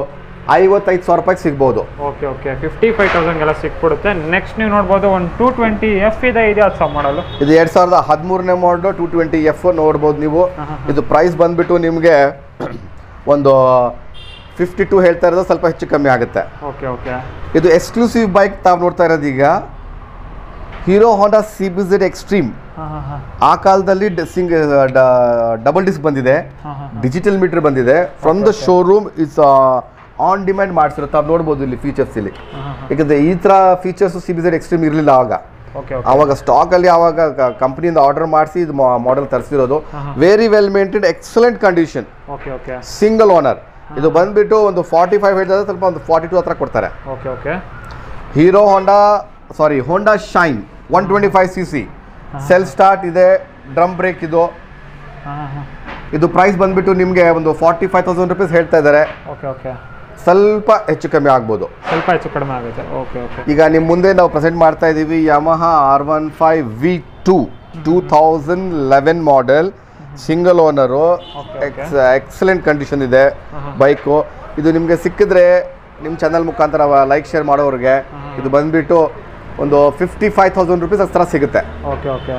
ಐವತ್ತೈದು ಸಾವಿರ ರೂಪಾಯಿಗೆ ಸಿಗ್ಬೋದು ಓಕೆ ಓಕೆ ಫಿಫ್ಟಿ ಫೈವ್ ತೌಸಂಡ್ಗೆಲ್ಲ ಸಿಕ್ಬಿಡುತ್ತೆ ನೆಕ್ಸ್ಟ್ ನೀವು ನೋಡ್ಬೋದು ಒಂದು ಟೂ ಟ್ವೆಂಟಿ ಎಫ್ ಇದೆ ಇದೆ ಅದು ಸಹ ಮಾಡಲು ಇದು ಎರಡು ಸಾವಿರದ ಹದಿಮೂರನೇ ಮಾಡಲು ಟು ಟ್ವೆಂಟಿ ಎಫ್ ನೋಡ್ಬೋದು ನೀವು ಇದು ಪ್ರೈಸ್ ಬಂದ್ಬಿಟ್ಟು ನಿಮಗೆ ಒಂದು ಫಿಫ್ಟಿ ಟು ಹೇಳ್ತಾ ಇರೋದು ಸ್ವಲ್ಪ ಹೆಚ್ಚು ಕಮ್ಮಿ ಆಗುತ್ತೆ ಓಕೆ ಓಕೆ ಇದು ಎಕ್ಸ್ಕ್ಲೂಸಿವ್ ಬೈಕ್ ತಾವು ನೋಡ್ತಾ ಇರೋದು ಈಗ Hero Honda C B Z extreme ಹಾಂ ಹಾಂ ಹಾಂ ಆ ಕಾಲದಲ್ಲಿ ಸಿಂಗ್ ಡಬಲ್ ಡಿಸ್ಕ್ ಬಂದಿದೆ ಹಾಂ ಹಾಂ ಡಿಜಿಟಲ್ ಮೀಟರ್ ಬಂದಿದೆ from the showroom is on demand ಮಾಡಿಸಿರೋ ತಾವು ನೋಡ್ಬೋದು ಇಲ್ಲಿ ಫೀಚರ್ಸ್ ಇಲ್ಲಿ ಹಾಂ ಹಾಂ ಯಾಕಂದ್ರೆ ಈ ಥರ features C B Z extreme ಇರಲಿಲ್ಲ ಆವಾಗ ಓಕೆ ಓಕೆ ಆವಾಗ ಸ್ಟಾಕಲ್ಲಿ ಆವಾಗ ಕಂಪ್ನಿಯಿಂದ ಆರ್ಡರ್ ಮಾಡಿಸಿ ಇದು ಮಾಡೆಲ್ ತರಿಸಿರೋದು very well maintain excellent condition okay okay single owner ಇದು ಬಂದ್ಬಿಟ್ಟು ಒಂದು ಫಾರ್ಟಿ ಫೈವ್ ಹೇಳಿದ್ರೆ ಸ್ವಲ್ಪ ಒಂದು ಫಾರ್ಟಿ ಟು ಹತ್ರ ಕೊಡ್ತಾರೆ okay okay Hero Honda sorry Honda Shine one twenty five C C self start ಇದೆ ಡ್ರಮ್ ಬ್ರೇಕ್ ಇದು ಹಾಂ ಹಾಂ ಹಾಂ ಇದು ಪ್ರೈಸ್ ಬಂದ್ಬಿಟ್ಟು ನಿಮಗೆ ಒಂದು ಫಾರ್ಟಿ ಫೈವ್ ತೌಸಂಡ್ ರುಪೀಸ್ ಹೇಳ್ತಾ ಇದ್ದಾರೆ ಓಕೆ ಓಕೆ ಸ್ವಲ್ಪ ಹೆಚ್ಚು ಕಮ್ಮಿ ಆಗ್ಬೋದು ಸ್ವಲ್ಪ ಹೆಚ್ಚು ಕಡಿಮೆ ಆಗುತ್ತೆ ಓಕೆ ಓಕೆ ಈಗ ನಿಮ್ಮ ಮುಂದೆ ನಾವು ಪ್ರೆಸೆಂಟ್ ಮಾಡ್ತಾ ಇದ್ದೀವಿ Yamaha R one five V two two thousand eleven model single owner Okay, ex excellent condition ಇದೆ ಆಹಾ. ಬೈಕು ಇದು ನಿಮಗೆ ಸಿಕ್ಕಿದ್ರೆ ನಿಮ್ಮ ಚಾನಲ್ ಮುಖಾಂತರ ಲೈಕ್ ಶೇರ್ ಮಾಡೋರಿಗೆ ಇದು ಬಂದ್ಬಿಟ್ಟು ಒಂದು ಫಿಫ್ಟಿ ಫೈವ್ ತೌಸಂಡ್ ರುಪೀಸ್ ಅಷ್ಟು ಥರ ಸಿಗುತ್ತೆ ಓಕೆ ಓಕೆ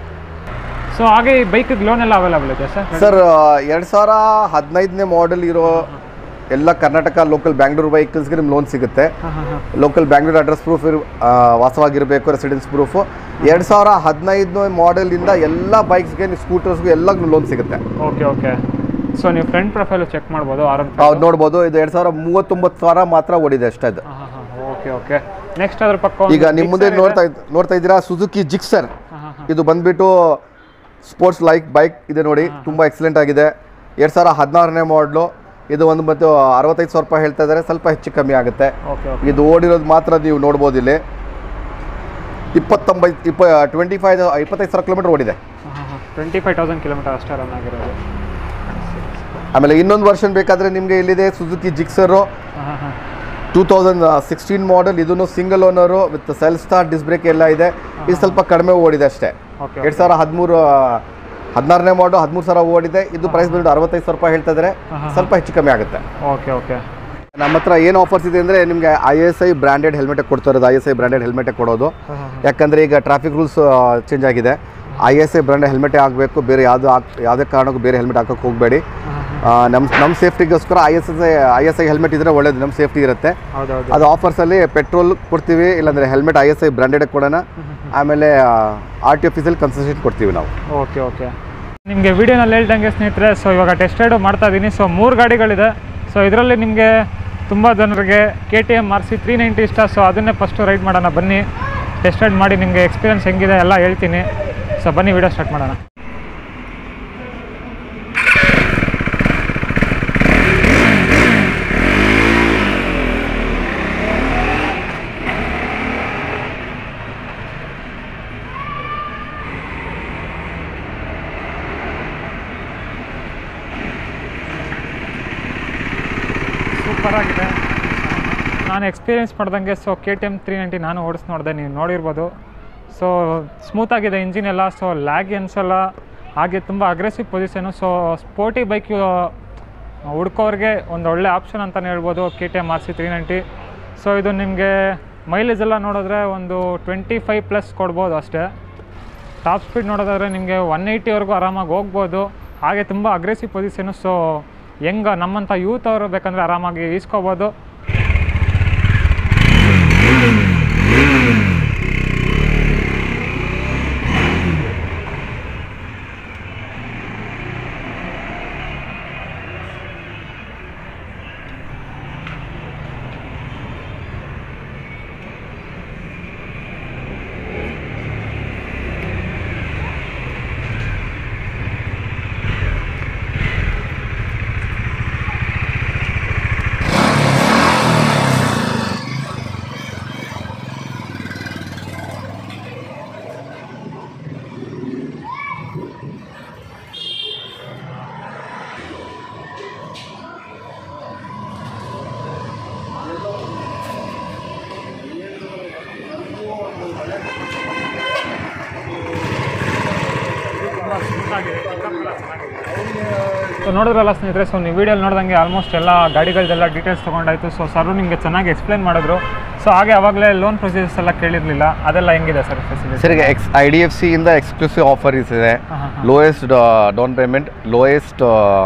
ಸೊ ಹಾಗೆ ಈ ಬೈಕಿಗೆ ಲೋನ್ ಎಲ್ಲ ಅವೈಲೇಬಲ್ ಇದೆ ಸರ್ ಸರ್ ಎರಡು ಸಾವಿರ ಹದಿನೈದನೇ ಮಾಡೆಲ್ ಇರೋ ಎಲ್ಲ ಕರ್ನಾಟಕ ಲೋಕಲ್ ಬ್ಯಾಂಗ್ಳೂರು ವೆಹಿಕಲ್ಸ್ಗೆ ನಿಮ್ಗೆ ಲೋನ್ ಸಿಗುತ್ತೆ ಹಾಂ ಹಾಂ ಹಾಂ ಲೋಕಲ್ ಬ್ಯಾಂಗ್ಳೂರ್ ಅಡ್ರೆಸ್ ಪ್ರೂಫ್ ಇರ್ ಆ, ವಾಸವಾಗಿರಬೇಕು ರೆಸಿಡೆನ್ಸ್ ಪ್ರೂಫು ಎರಡು ಸಾವಿರ ಹದಿನೈದನೇ ಮಾಡೆಲಿಂದ ಎಲ್ಲ ಬೈಕ್ಸ್ಗೆ ಸ್ಕೂಟರ್ಸ್ಗೂ ಎಲ್ಲ ಲೋನ್ ಸಿಗುತ್ತೆ ಓಕೆ ಓಕೆ ಸೊ ನೀವು ಫ್ರಂಟ್ ಪ್ರೊಫೈಲು ಚೆಕ್ ಮಾಡ್ಬೋದು ಆರ್ ಅವ್ರು ನೋಡ್ಬೋದು ಇದು ಎರಡು ಸಾವಿರ ಮೂವತ್ತೊಂಬತ್ತು ಸಾವಿರ ಮಾತ್ರ ಓಡಿದೆ ಅಷ್ಟೇ ಇದು ಹಾಂ ಹಾಂ ಓಕೆ ಓಕೆ ನೆಕ್ಸ್ಟ್ ಅದ್ರ ಪಕ್ಕ ಈಗ ನಿಮ್ಮ ಮುಂದೆ ನೋಡ್ತಾ ಇದ್ ನೋಡ್ತಾ ಇದ್ದೀರಾ ಸುಜುಕಿ ಜಿಕ್ಸರ್ ಹಾಂ ಹಾಂ ಇದು ಬಂದ್ಬಿಟ್ಟು ಸ್ಪೋರ್ಟ್ಸ್ ಲೈಕ್ ಬೈಕ್ ಇದೆ ನೋಡಿ ತುಂಬ ಎಕ್ಸಲೆಂಟ್ ಆಗಿದೆ ಎರಡು ಸಾವಿರ ಹದಿನಾರನೇ ಮಾಡಲು ಇದು ಒಂದು ಮತ್ತು ಅರವತ್ತೈದು ಸಾವಿರ ರೂಪಾಯಿ ಹೇಳ್ತಾ ಇದ್ದಾರೆ ಸ್ವಲ್ಪ ಹೆಚ್ಚು ಕಮ್ಮಿ ಆಗುತ್ತೆ ಓಕೆ ಓಕೆ ಇದು ಓಡಿರೋದು ಮಾತ್ರ ನೀವು ನೋಡ್ಬೋದು ಇಲ್ಲಿ ಇಪ್ಪತ್ತೊಂಬತ್ತು ಇಪ್ಪ ಟ್ವೆಂಟಿ ಫೈವ್ ಇಪ್ಪತ್ತೈದು ಸಾವಿರ ಕಿಲೋಮೀಟರ್ ಓಡಿದೆ ಹಾಂ ಹಾಂ ಹಾಂ ಟ್ವೆಂಟಿ ಫೈವ್ ತೌಸಂಡ್ ಕಿಲೋಮೀಟರ್ ಅಷ್ಟೇ ರನ್ ಆಗಿರೋದು ಆಮೇಲೆ ಇನ್ನೊಂದು ವರ್ಷನ್ ಬೇಕಾದರೆ ನಿಮಗೆ ಇಲ್ಲಿದೆ ಸುಜುಕಿ ಜಿಕ್ಸರು ಹಾಂ ಹಾಂ ಹಾಂ ಟೂ ತೌಸಂಡ್ ಸಿಕ್ಸ್ಟೀನ್ ಮಾಡೆಲ್ ಇದನ್ನು single owner with self start disc brake ಎಲ್ಲ ಇದೆ ಇದು ಸ್ವಲ್ಪ ಕಡಿಮೆ ಓಡಿದೆ ಅಷ್ಟೇ ಓಕೆ ಎರಡು ಸಾವಿರ ಹದಿಮೂರು ಹದಿನಾರನೇ ಮಾಡು ಹದಿಮೂರು ಸಾವಿರ ಓಡಿದೆ ಇದು ಪ್ರೈಸ್ ಬಂದು ಅರವತ್ತೈದು ಸಾವಿರ ರೂಪಾಯಿ ಹೇಳ್ತಾ ಇದ್ದಾರೆ ಸ್ವಲ್ಪ ಹೆಚ್ಚು ಕಮ್ಮಿ ಆಗುತ್ತೆ ಓಕೆ ಓಕೆ ನಮ್ಮ ಹತ್ರ ಏನು ಆಫರ್ಸ್ ಇದೆ ಅಂದರೆ ನಿಮಗೆ I S I branded helmet ಕೊಡ್ತಾ ಇರೋದು I S I branded helmet ಕೊಡೋದು ಹಾಂ ಹಾಂ ಯಾಕಂದರೆ ಈಗ ಟ್ರಾಫಿಕ್ ರೂಲ್ಸ್ ಚೇಂಜ್ ಆಗಿದೆ ಐ ಎಸ್ ಐ ಬ್ರ್ಯಾಂಡ್ ಹೆಲ್ಮೆಟೇ ಆಗಬೇಕು ಬೇರೆ ಯಾವುದು ಹಾಕ್ ಯಾವುದೇ ಕಾರಣಕ್ಕೂ ಬೇರೆ ಹೆಲ್ಮೆಟ್ ಹಾಕೋಕೆ ಹೋಗಬೇಡಿ ಹಾಂ ನಮ್ಮ ನಮ್ಮ ಸೇಫ್ಟಿಗೋಸ್ಕರ I S I I S I helmet ಇದ್ದರೆ ಒಳ್ಳೇದು ನಮ್ಮ ಸೇಫ್ಟಿ ಇರುತ್ತೆ ಹೌದು ಹೌದು ಅದು ಆಫರ್ಸಲ್ಲಿ ಪೆಟ್ರೋಲ್ ಕೊಡ್ತೀವಿ ಇಲ್ಲಾಂದರೆ helmet I S I branded ಕೊಡೋಣ ಆಮೇಲೆ ಆರ್ ಟಿ ಆಫೀಸಲ್ಲಿ ಕನ್ಸಲ್ಟೇಟ್ ಕೊಡ್ತೀವಿ ನಾವು ಓಕೆ ಓಕೆ ನಿಮಗೆ ವಿಡಿಯೋನಲ್ಲಿ ಹೇಳ್ದಂಗೆ ಸ್ನೇಹಿತರೆ ಸೊ ಇವಾಗ ಟೆಸ್ಟ್ ರೈಡು ಮಾಡ್ತಾ ಇದ್ದೀನಿ ಸೊ ಮೂರು ಗಾಡಿಗಳಿದೆ ಸೊ ಇದರಲ್ಲಿ ನಿಮಗೆ ತುಂಬ ಜನರಿಗೆ K T M R C three ninety ಇಷ್ಟ ಸೊ ಅದನ್ನೇ ಫಸ್ಟು ರೈಡ್ ಮಾಡೋಣ ಬನ್ನಿ ಟೆಸ್ಟ್ ರೈಡ್ ಮಾಡಿ ನಿಮಗೆ ಎಕ್ಸ್ಪೀರಿಯನ್ಸ್ ಹೆಂಗಿದೆ ಎಲ್ಲ ಹೇಳ್ತೀನಿ ಸೊ ಬನ್ನಿ ವಿಡಿಯೋ ಸ್ಟಾರ್ಟ್ ಮಾಡೋಣ ಸೂಪರ್ ಆಗಿದೆ ನಾನು ಎಕ್ಸ್ಪೀರಿಯೆನ್ಸ್ ಮಾಡ್ದಂಗೆ so K T M three ninety ನಾನು ಓಡಿಸಿ ನೋಡಿದೆ ನೀವು ನೋಡಿರ್ಬೋದು ಸೊ ಸ್ಮೂತಾಗಿದೆ ಇಂಜಿನ್ ಎಲ್ಲ ಸೊ ಲ್ಯಾಗ್ ಅನ್ಸಲ್ಲ ಹಾಗೆ ತುಂಬ aggressive position so sporty bike ಹುಡ್ಕೋರಿಗೆ ಒಂದು ಒಳ್ಳೆ ಆಪ್ಷನ್ ಅಂತಲೇ ಹೇಳ್ಬೋದು K T M R C three ninety so ಇದು ನಿಮಗೆ ಮೈಲೇಜ್ ಎಲ್ಲ ನೋಡಿದ್ರೆ ಒಂದು ಟ್ವೆಂಟಿ ಫೈವ್ ಪ್ಲಸ್ ಕೊಡ್ಬೋದು ಅಷ್ಟೇ ಟಾಪ್ ಸ್ಪೀಡ್ ನೋಡೋದಾದ್ರೆ ನಿಮಗೆ ಒನ್ ಏಯ್ಟಿವರೆಗೂ ಆರಾಮಾಗಿ ಹೋಗ್ಬೋದು ಹಾಗೆ ತುಂಬ ಅಗ್ರೆಸಿವ್ ಪೊಸಿಷನು ಸೊ ಹೆಂಗ ನಮ್ಮಂಥ ಯೂತ್ ಅವರು ಬೇಕಂದರೆ ಆರಾಮಾಗಿ ಈಸ್ಕೋಬೋದು ತುಂಬ ಸ್ಮೂತಾಗಿದೆ ಚೆನ್ನಾಗಿದೆ ಸೊ ನೋಡಿದ್ರಲ್ಲ ಸ್ನೇಹಿತರೆ ಸೊ ನೀವು ವೀಡಿಯೋಲಿ ನೋಡ್ದಂಗೆ ಆಲ್ಮೋಸ್ಟ್ ಎಲ್ಲ ಗಾಡಿಗಳದೆಲ್ಲ ಡೀಟೇಲ್ಸ್ ತೊಗೊಂಡಾಯ್ತು ಸೊ ಸರ್ ನಿಮಗೆ ಚೆನ್ನಾಗಿ ಎಕ್ಸ್ಪ್ಲೈನ್ ಮಾಡಿದ್ರು ಸೊ ಹಾಗೆ ಅವಾಗಲೇ ಲೋನ್ ಪ್ರೊಸೀಜರ್ಸ್ ಎಲ್ಲ ಕೇಳಿರಲಿಲ್ಲ ಅದೆಲ್ಲ ಹೆಂಗಿದೆ ಸರ್ ಫೆಸಿಲಿಟಿ ಸರ್ ಈಗ ಎಕ್ಸ್ ಐ ಡಿ ಎಫ್ ಸಿಯಿಂದ ಎಕ್ಸ್ಕ್ಲೂಸಿವ್ ಆಫರ್ಸ್ ಇದೆ ಹಾಂ ಹಾಂ lowest down payment lowest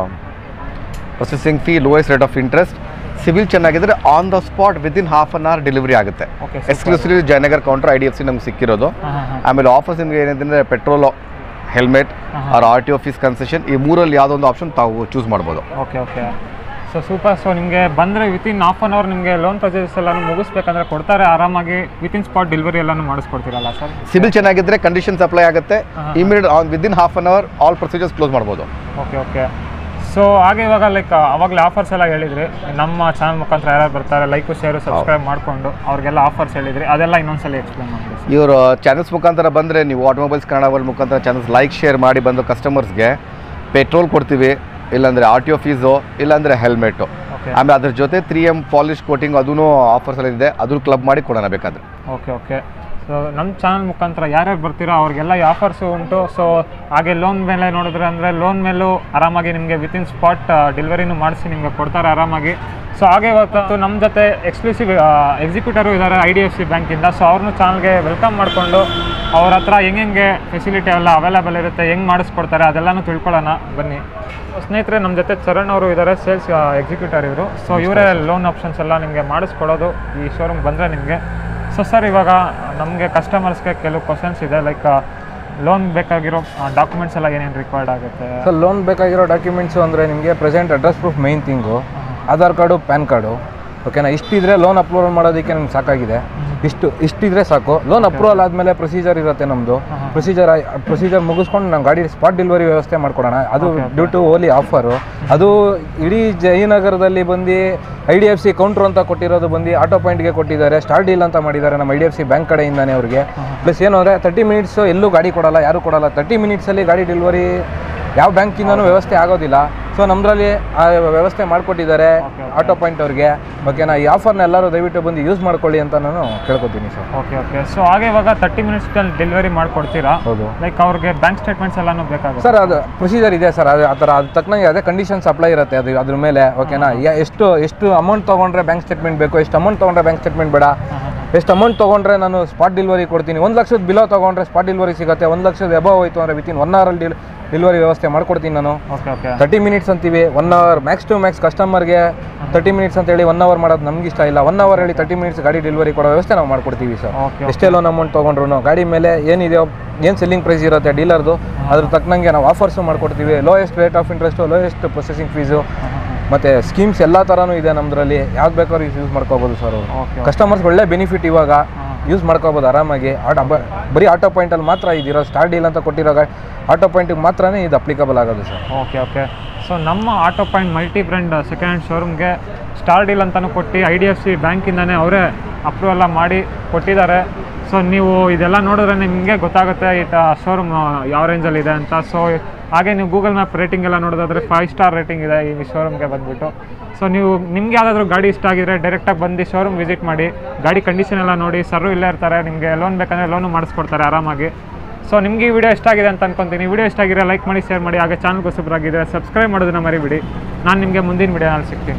processing fee lowest rate of interest civil ಚೆನ್ನಾಗಿದ್ರೆ on the spot within half an hour delivery ಆಗುತ್ತೆ okay exclusive Jayanagar counter I D F C ನಮ್ಗೆ ಸಿಕ್ಕಿರೋದು ಹಾಂ ಹಾಂ ಹಾಂ ಆಮೇಲೆ ಆಫರ್ಸ್ ನಿಮಗೆ ಏನಿದೆ ಅಂದರೆ ಪೆಟ್ರೋಲ್ ಹೆಲ್ಮೆಟ್ ಅವ್ರ ಆರ್ ಟಿ ಆಫೀಸ್ ಕನ್ಸೆಷನ್ ಈ ಮೂರಲ್ಲಿ ಯಾವುದೋ ಒಂದು ಆಪ್ಷನ್ ತಾವು ಚೂಸ್ ಮಾಡ್ಬೋದು okay okay so super so ನಿಮಗೆ ಬಂದರೆ ವಿತಿನ್ ಹಾಫ್ ಆನ್ ಅವರ್ ನಿಮಗೆ ಲೋನ್ ಪ್ರೊಸೀಜರ್ಸ್ ಎಲ್ಲಾನು ಮುಗಿಸ್ಬೇಕಂದ್ರೆ ಕೊಡ್ತಾರೆ ಆರಾಮಾಗಿ ವಿತಿನ್ ಸ್ಪಾಟ್ ಡೆಲಿವರಿ ಎಲ್ಲಾನು ಮಾಡಿಸ್ಕೊಡ್ತೀರಲ್ಲ ಸರ್ ಸಿವಿಲ್ ಚೆನ್ನಾಗಿದ್ರೆ ಕಂಡೀಷನ್ಸ್ ಅಪ್ಲೈ ಆಗುತ್ತೆ immediate within half an hour all procedures close ಮಾಡ್ಬೋದು ಓಕೆ ಓಕೆ ಸೊ ಹಾಗೆ ಇವಾಗ ಲೈಕ್ ಅವಾಗಲೇ ಆಫರ್ಸ್ ಎಲ್ಲ ಹೇಳಿದ್ರಿ ನಮ್ಮ ಚಾನಲ್ ಮುಖಾಂತರ ಯಾರು ಬರ್ತಾರೆ ಲೈಕು ಶೇರು ಸಬ್ಸ್ಕ್ರೈಬ್ ಮಾಡಿಕೊಂಡು ಅವ್ರಿಗೆಲ್ಲ ಆಫರ್ಸ್ ಹೇಳಿದ್ರಿ ಅದೆಲ್ಲ ಇನ್ನೊಂದ್ಸಲ ಎಕ್ಸ್ಪ್ಲೇನ್ ಮಾಡಿ ಇವರು ಚಾನಲ್ಸ್ ಮುಖಾಂತರ ಬಂದರೆ ನೀವು ಆಟೋಮೊಬೈಲ್ಸ್ ಕನ್ನಡ ವರ್ಲ್ಡ್ ಮುಖಾಂತರ ಚಾನಲ್ಸ್ ಲೈಕ್ ಶೇರ್ ಮಾಡಿ ಬಂದು ಕಸ್ಟಮರ್ಸ್ಗೆ ಪೆಟ್ರೋಲ್ ಕೊಡ್ತೀವಿ ಇಲ್ಲಾಂದರೆ ಆರ್ ಟಿ ಒ ಫೀಸು ಇಲ್ಲಾಂದರೆ ಹೆಲ್ಮೆಟು ಓಕೆ ಆಮೇಲೆ ಅದ್ರ ಜೊತೆ ತ್ರೀ ಎಮ್ ಪಾಲಿಶ್ ಕೋಟಿಂಗ್ ಅದೂ ಆಫರ್ಸ್ ಎಲ್ಲ ಇದೆ ಅದ್ರ ಕ್ಲಬ್ ಮಾಡಿ ಕೊಡೋಣ ಬೇಕಾದ್ರೆ ಓಕೆ ಓಕೆ ಸೊ ನಮ್ಮ ಚಾನಲ್ ಮುಖಾಂತರ ಯಾರ್ಯಾರು ಬರ್ತೀರೋ ಅವ್ರಿಗೆಲ್ಲ ಈ ಆಫರ್ಸು ಉಂಟು ಸೊ ಹಾಗೆ ಲೋನ್ ಮೇಲೆ ನೋಡಿದ್ರೆ ಅಂದರೆ ಲೋನ್ ಮೇಲೂ ಆರಾಮಾಗಿ ನಿಮಗೆ ವಿತಿನ್ ಸ್ಪಾಟ್ ಡೆಲಿವರಿನೂ ಮಾಡಿಸಿ ನಿಮಗೆ ಕೊಡ್ತಾರೆ ಆರಾಮಾಗಿ ಸೊ ಹಾಗೆ ಇವತ್ತು ನಮ್ಮ ಜೊತೆ ಎಕ್ಸ್ಕ್ಲೂಸಿವ್ ಎಕ್ಸಿಕ್ಯೂಟರು ಇದ್ದಾರೆ ಐ ಡಿ ಎಫ್ ಸಿ ಬ್ಯಾಂಕಿಂದ ಸೊ ಅವ್ರನ್ನೂ ಚಾನಲ್ಗೆ ವೆಲ್ಕಮ್ ಮಾಡಿಕೊಂಡು ಅವ್ರ ಹತ್ರ ಹೆಂಗೆ ಫೆಸಿಲಿಟಿ ಎಲ್ಲ ಅವೈಲೇಬಲ್ ಇರುತ್ತೆ ಹೆಂಗೆ ಮಾಡಿಸ್ಕೊಡ್ತಾರೆ ಅದೆಲ್ಲನೂ ತಿಳ್ಕೊಳ್ಳೋಣ ಬನ್ನಿ ಸೊ ಸ್ನೇಹಿತರೆ ನಮ್ಮ ಜೊತೆ ಚರಣ್ ಅವರು ಇದ್ದಾರೆ ಸೇಲ್ಸ್ ಎಕ್ಸಿಕ್ಯೂಟರ್ ಇವರು ಸೊ ಇವರೇ ಲೋನ್ ಆಪ್ಷನ್ಸ್ ಎಲ್ಲ ನಿಮಗೆ ಮಾಡಿಸ್ಕೊಡೋದು ಈ ಶೋರೂಮ್ ಬಂದರೆ ನಿಮಗೆ ಸೊ ಸರ್ ಇವಾಗ ನಮಗೆ ಕಸ್ಟಮರ್ಸ್ಗೆ ಕೆಲವು ಕ್ವಶನ್ಸ್ ಇದೆ ಲೈಕ್ ಲೋನ್ ಬೇಕಾಗಿರೋ ಡಾಕ್ಯುಮೆಂಟ್ಸ್ ಎಲ್ಲ ಏನೇನು ರಿಕ್ವೈರ್ಡ್ ಆಗುತ್ತೆ ಸರ್ ಲೋನ್ ಬೇಕಾಗಿರೋ ಡಾಕ್ಯುಮೆಂಟ್ಸು ಅಂದರೆ ನಿಮಗೆ present address proof main thing Aadhaar card PAN card ಓಕೆನಾ ಇಷ್ಟಿದ್ರೆ ಲೋನ್ ಅಪ್ರೂವಲ್ ಮಾಡೋದಕ್ಕೆ ನಮ್ಗೆ ಸಾಕಾಗಿದೆ ಇಷ್ಟು ಇಷ್ಟಿದ್ರೆ ಸಾಕು ಲೋನ್ ಅಪ್ರೂವಲ್ ಆದಮೇಲೆ ಪ್ರೊಸೀಜರ್ ಇರುತ್ತೆ ನಮ್ಮದು ಪ್ರೊಸೀಜರ್ ಪ್ರೊಸೀಜರ್ ಮುಗಿಸ್ಕೊಂಡು ನಾವು ಗಾಡಿ ಸ್ಪಾಟ್ ಡೆಲಿವರಿ ವ್ಯವಸ್ಥೆ ಮಾಡ್ಕೊಡೋಣ ಅದು ಡ್ಯೂ ಟು ಓಲಿ ಆಫರು ಅದು ಇಡೀ ಜಯನಗರದಲ್ಲಿ ಬಂದು I D F C counter ಅಂತ ಕೊಟ್ಟಿರೋದು ಬಂದು ಆಟೋ ಪಾಯಿಂಟ್ಗೆ ಕೊಟ್ಟಿದ್ದಾರೆ ಸ್ಟಾರ್ ಡೀಲ್ ಅಂತ ಮಾಡಿದ್ದಾರೆ ನಮ್ಮ I D F C bank ಕಡೆಯಿಂದಾನೆ ಅವ್ರಿಗೆ ಪ್ಲಸ್ ಏನು ಅಂದರೆ ತರ್ಟಿ ಮಿನಿಟ್ಸು ಎಲ್ಲೂ ಗಾಡಿ ಕೊಡಲ್ಲ ಯಾರು ಕೊಡಲ್ಲ ತರ್ಟಿ ಮಿನಿಟ್ಸಲ್ಲಿ ಗಾಡಿ ಡೆಲಿವರಿ ಯಾವ ಬ್ಯಾಂಕಿಂದನೂ ವ್ಯವಸ್ಥೆ ಆಗೋದಿಲ್ಲ ಸೊ ನಮ್ಮದ್ರಲ್ಲಿ ಆ ವ್ಯವಸ್ಥೆ ಮಾಡಿಕೊಟ್ಟಿದ್ದಾರೆ ಆಟೋ ಪಾಯಿಂಟ್ ಅವ್ರಿಗೆ ಓಕೆನಾ ಈ ಆಫರ್ನ ಎಲ್ಲರೂ ದಯವಿಟ್ಟು ಬಂದು ಯೂಸ್ ಮಾಡ್ಕೊಳ್ಳಿ ಅಂತ ನಾನು ಕೇಳ್ಕೊತೀನಿ ಸರ್ ಓಕೆ ಓಕೆ ಸೊ ಹಾಗೆ ಇವಾಗ ತರ್ಟಿ ಮಿನಿಟ್ಸ್ದಲ್ಲಿ ಡೆಲಿವರಿ ಮಾಡಿಕೊಡ್ತೀರಾ ಹೌದು ಲೈಕ್ ಅವ್ರಿಗೆ ಬ್ಯಾಂಕ್ ಸ್ಟೇಟ್ಮೆಂಟ್ಸ್ ಎಲ್ಲನೂ ಬೇಕಾಗುತ್ತೆ ಸರ್ ಅದು ಪ್ರೊಸೀಜರ್ ಇದೆ ಸರ್ ಅದು ಆ ಥರ ಅದು ತಕ್ಕನಂಗೆ ಅದೇ ಕಂಡೀಷನ್ಸ್ ಅಪ್ಲೈ ಇರುತ್ತೆ ಅದು ಅದ್ರ ಮೇಲೆ ಓಕೆನಾ ಯ- ಎಷ್ಟು ಎಷ್ಟು ಅಮೌಂಟ್ ತೊಗೊಂಡ್ರೆ ಬ್ಯಾಂಕ್ ಸ್ಟೇಟ್ಮೆಂಟ್ ಬೇಕು ಎಷ್ಟು ಅಮೌಂಟ್ ತೊಗೊಂಡ್ರೆ ಬ್ಯಾಂಕ್ ಸ್ಟೇಟ್ಮೆಂಟ್ ಬೇಡ ಎಷ್ಟು ಅಮೌಂಟ್ ತೊಗೊಂಡ್ರೆ ನಾನು ಸ್ಪಾಟ್ ಡೆಲಿವರಿ ಕೊಡ್ತೀನಿ ಒಂದು ಲಕ್ಷದ ಬಿಲೋ ತೊಗೊಂಡ್ರೆ ಸ್ಪಾಟ್ ಡೆಲಿವರಿ ಸಿಗುತ್ತೆ ಒಂದು ಲಕ್ಷದ ಎಬವ್ ಹೋಯ್ತು ಅಂದರೆ ವಿತಿನ್ ಒನ್ ಅವರಲ್ಲಿ ಡಿಲ್ ಡೆಲಿವರಿ ವ್ಯವಸ್ಥೆ ಮಾಡ್ಕೊಡ್ತೀನಿ ನಾನು ಓಕೆ ಓಕೆ ತರ್ಟಿ ಮಿನಿಟ್ಸ್ ಅಂತೀವಿ one hour max to max ಕಸ್ಟಮರ್ಗೆ ತರ್ಟಿ ಮಿನಿಟ್ಸ್ ಅಂತ ಹೇಳಿ ಒನ್ ಅವರ್ ಮಾಡೋದು ನಮ್ಗೆ ಇಷ್ಟ ಇಲ್ಲ ಒನ್ ಅವರ್ ಹೇಳಿ ತರ್ಟಿ ಮಿನಿಟ್ಸ್ ಗಾಡಿ ಡೆಲಿವರಿ ಕೊಡೋ ವ್ಯವಸ್ಥೆ ನಾವು ಮಾಡ್ಕೊಡ್ತೀವಿ ಸರ್ ಓಕೆ ಎಷ್ಟೇ ಲೋನ್ ಅಮೌಂಟ್ ತೊಗೊಂಡ್ರು ಗಾಡಿ ಮೇಲೆ ಏನಿದೆಯೋ ಏನು ಸೆಲ್ಲಿಂಗ್ ಪ್ರೈಸ್ ಇರುತ್ತೆ ಡೀಲರ್ದು ಅದ್ರ ತಕ್ಕನಂಗೆ ನಾವು ಆಫರ್ಸು ಮಾಡ್ಕೊಡ್ತೀವಿ lowest rate of interest lowest processing fees ಮತ್ತು ಸ್ಕೀಮ್ಸ್ ಎಲ್ಲ ಥರನೂ ಇದೆ ನಮ್ಮದ್ರಲ್ಲಿ ಯಾವ್ದು ಬೇಕಾದ್ರೂ ಯೂಸ್ ಮಾಡ್ಕೋಬೋದು ಸರ್ ಅವರು ಓಕೆ ಕಸ್ಟಮರ್ಸ್ ಒಳ್ಳೆ ಬೆನಿಫಿಟ್ ಇವಾಗ ಯೂಸ್ ಮಾಡ್ಕೋಬೋದು ಆರಾಮಾಗಿ ಆಟೋ ಬರೀ ಆಟೋ ಪಾಯಿಂಟಲ್ಲಿ ಮಾತ್ರ ಇದಿರೋ ಸ್ಟಾರ್ ಡೀಲ್ ಅಂತ ಕೊಟ್ಟಿರೋ ಗಾಡಿ ಆಟೋ ಪಾಯಿಂಟಿಗೆ ಮಾತ್ರನೇ ಇದು ಅಪ್ಲಿಕಬಲ್ ಆಗೋದು ಸರ್ ಓಕೆ ಓಕೆ ಸೊ ನಮ್ಮ auto point multi brand second hand ಶೋರೂಮ್ಗೆ ಸ್ಟಾರ್ ಡೀಲ್ ಅಂತಲೂ ಕೊಟ್ಟು ಐ ಡಿ ಎಫ್ ಸಿ ಬ್ಯಾಂಕಿಂದನೇ ಅವರೇ ಅಪ್ರೂವ್ ಎಲ್ಲ ಮಾಡಿ ಕೊಟ್ಟಿದ್ದಾರೆ ಸೊ ನೀವು ಇದೆಲ್ಲ ನೋಡಿದ್ರೆ ನಿಮಗೆ ಗೊತ್ತಾಗುತ್ತೆ ಈ ಶೋರೂಮ್ ಯಾವ ರೇಂಜಲ್ಲಿ ಇದೆ ಅಂತ ಸೊ ಹಾಗೆ ನೀವು ಗೂಗಲ್ ಮ್ಯಾಪ್ ರೇಟಿಂಗ್ ಎಲ್ಲ ನೋಡೋದಾದ್ರೆ ಫೈವ್ ಸ್ಟಾರ್ ರೇಟಿಂಗ್ ಇದೆ ಈ ಶೋರೂಮ್ಗೆ ಬಂದುಬಿಟ್ಟು ಸೊ ನೀವು ನಿಮ್ಗೆ ಯಾವುದಾದ್ರೂ ಗಾಡಿ ಇಷ್ಟ ಆಗಿದ್ರೆ ಡೈರೆಕ್ಟಾಗಿ ಬಂದು ಶೋರೂಮ್ ವಿಸಿಟ್ ಮಾಡಿ ಗಾಡಿ ಕಂಡೀಷನ್ ಎಲ್ಲ ನೋಡಿ ಸರ್ರು ಇಲ್ಲೇ ಇರ್ತಾರೆ ನಿಮಗೆ ಲೋನ್ ಬೇಕಂದರೆ ಲೋನು ಮಾಡಿಸ್ಕೊಡ್ತಾರೆ ಆರಾಮಾಗಿ ಸೊ ನಿಮಗೆ ಈ ವಿಡಿಯೋ ಇಷ್ಟ ಆಗಿದೆ ಅಂತ ಅನ್ಕೊಂತೀನಿ ವಿಡಿಯೋ ಇಷ್ಟ ಆಗಿದ್ರೆ ಲೈಕ್ ಮಾಡಿ ಶೇರ್ ಮಾಡಿ ಹಾಗೆ ಚಾನಲ್ಗೆ ಹೊಸಬ್ರಾಗಿದ್ದರೆ ಸಬ್ಸ್ಕ್ರೈಬ್ ಮಾಡೋದನ್ನ ಮರಿಬಿಡಿ ನಾನು ನಿಮಗೆ ಮುಂದಿನ ವಿಡಿಯೋನಲ್ಲಿ ಸಿಗ್ತೀನಿ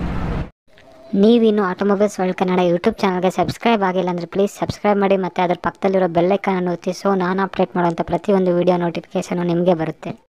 ನೀವಿನ್ನು ಆಟೋಮೊಬೈಲ್ಸ್ ವರ್ಲ್ಡ್ ಕನ್ನಡ ಯೂಟ್ಯೂಬ್ ಚಾನಲ್ಗೆ ಸಬ್ಸ್ಕ್ರೈಬ್ ಆಗಿಲ್ಲ ಅಂದರೆ ಪ್ಲೀಸ್ ಸಬ್ಸ್ಕ್ರೈಬ್ ಮಾಡಿ ಮತ್ತು ಅದರ ಪಕ್ಕದಲ್ಲಿರೋ ಬೆಲ್ಲೈಕನ್ನು ಒತ್ತಿ ಸೊ ನಾನು ಅಪ್ಡೇಟ್ ಮಾಡುವಂಥ ಪ್ರತಿಯೊಂದು ವಿಡಿಯೋ ನೋಟಿಫಿಕೇಷನು ನಿಮಗೆ ಬರುತ್ತೆ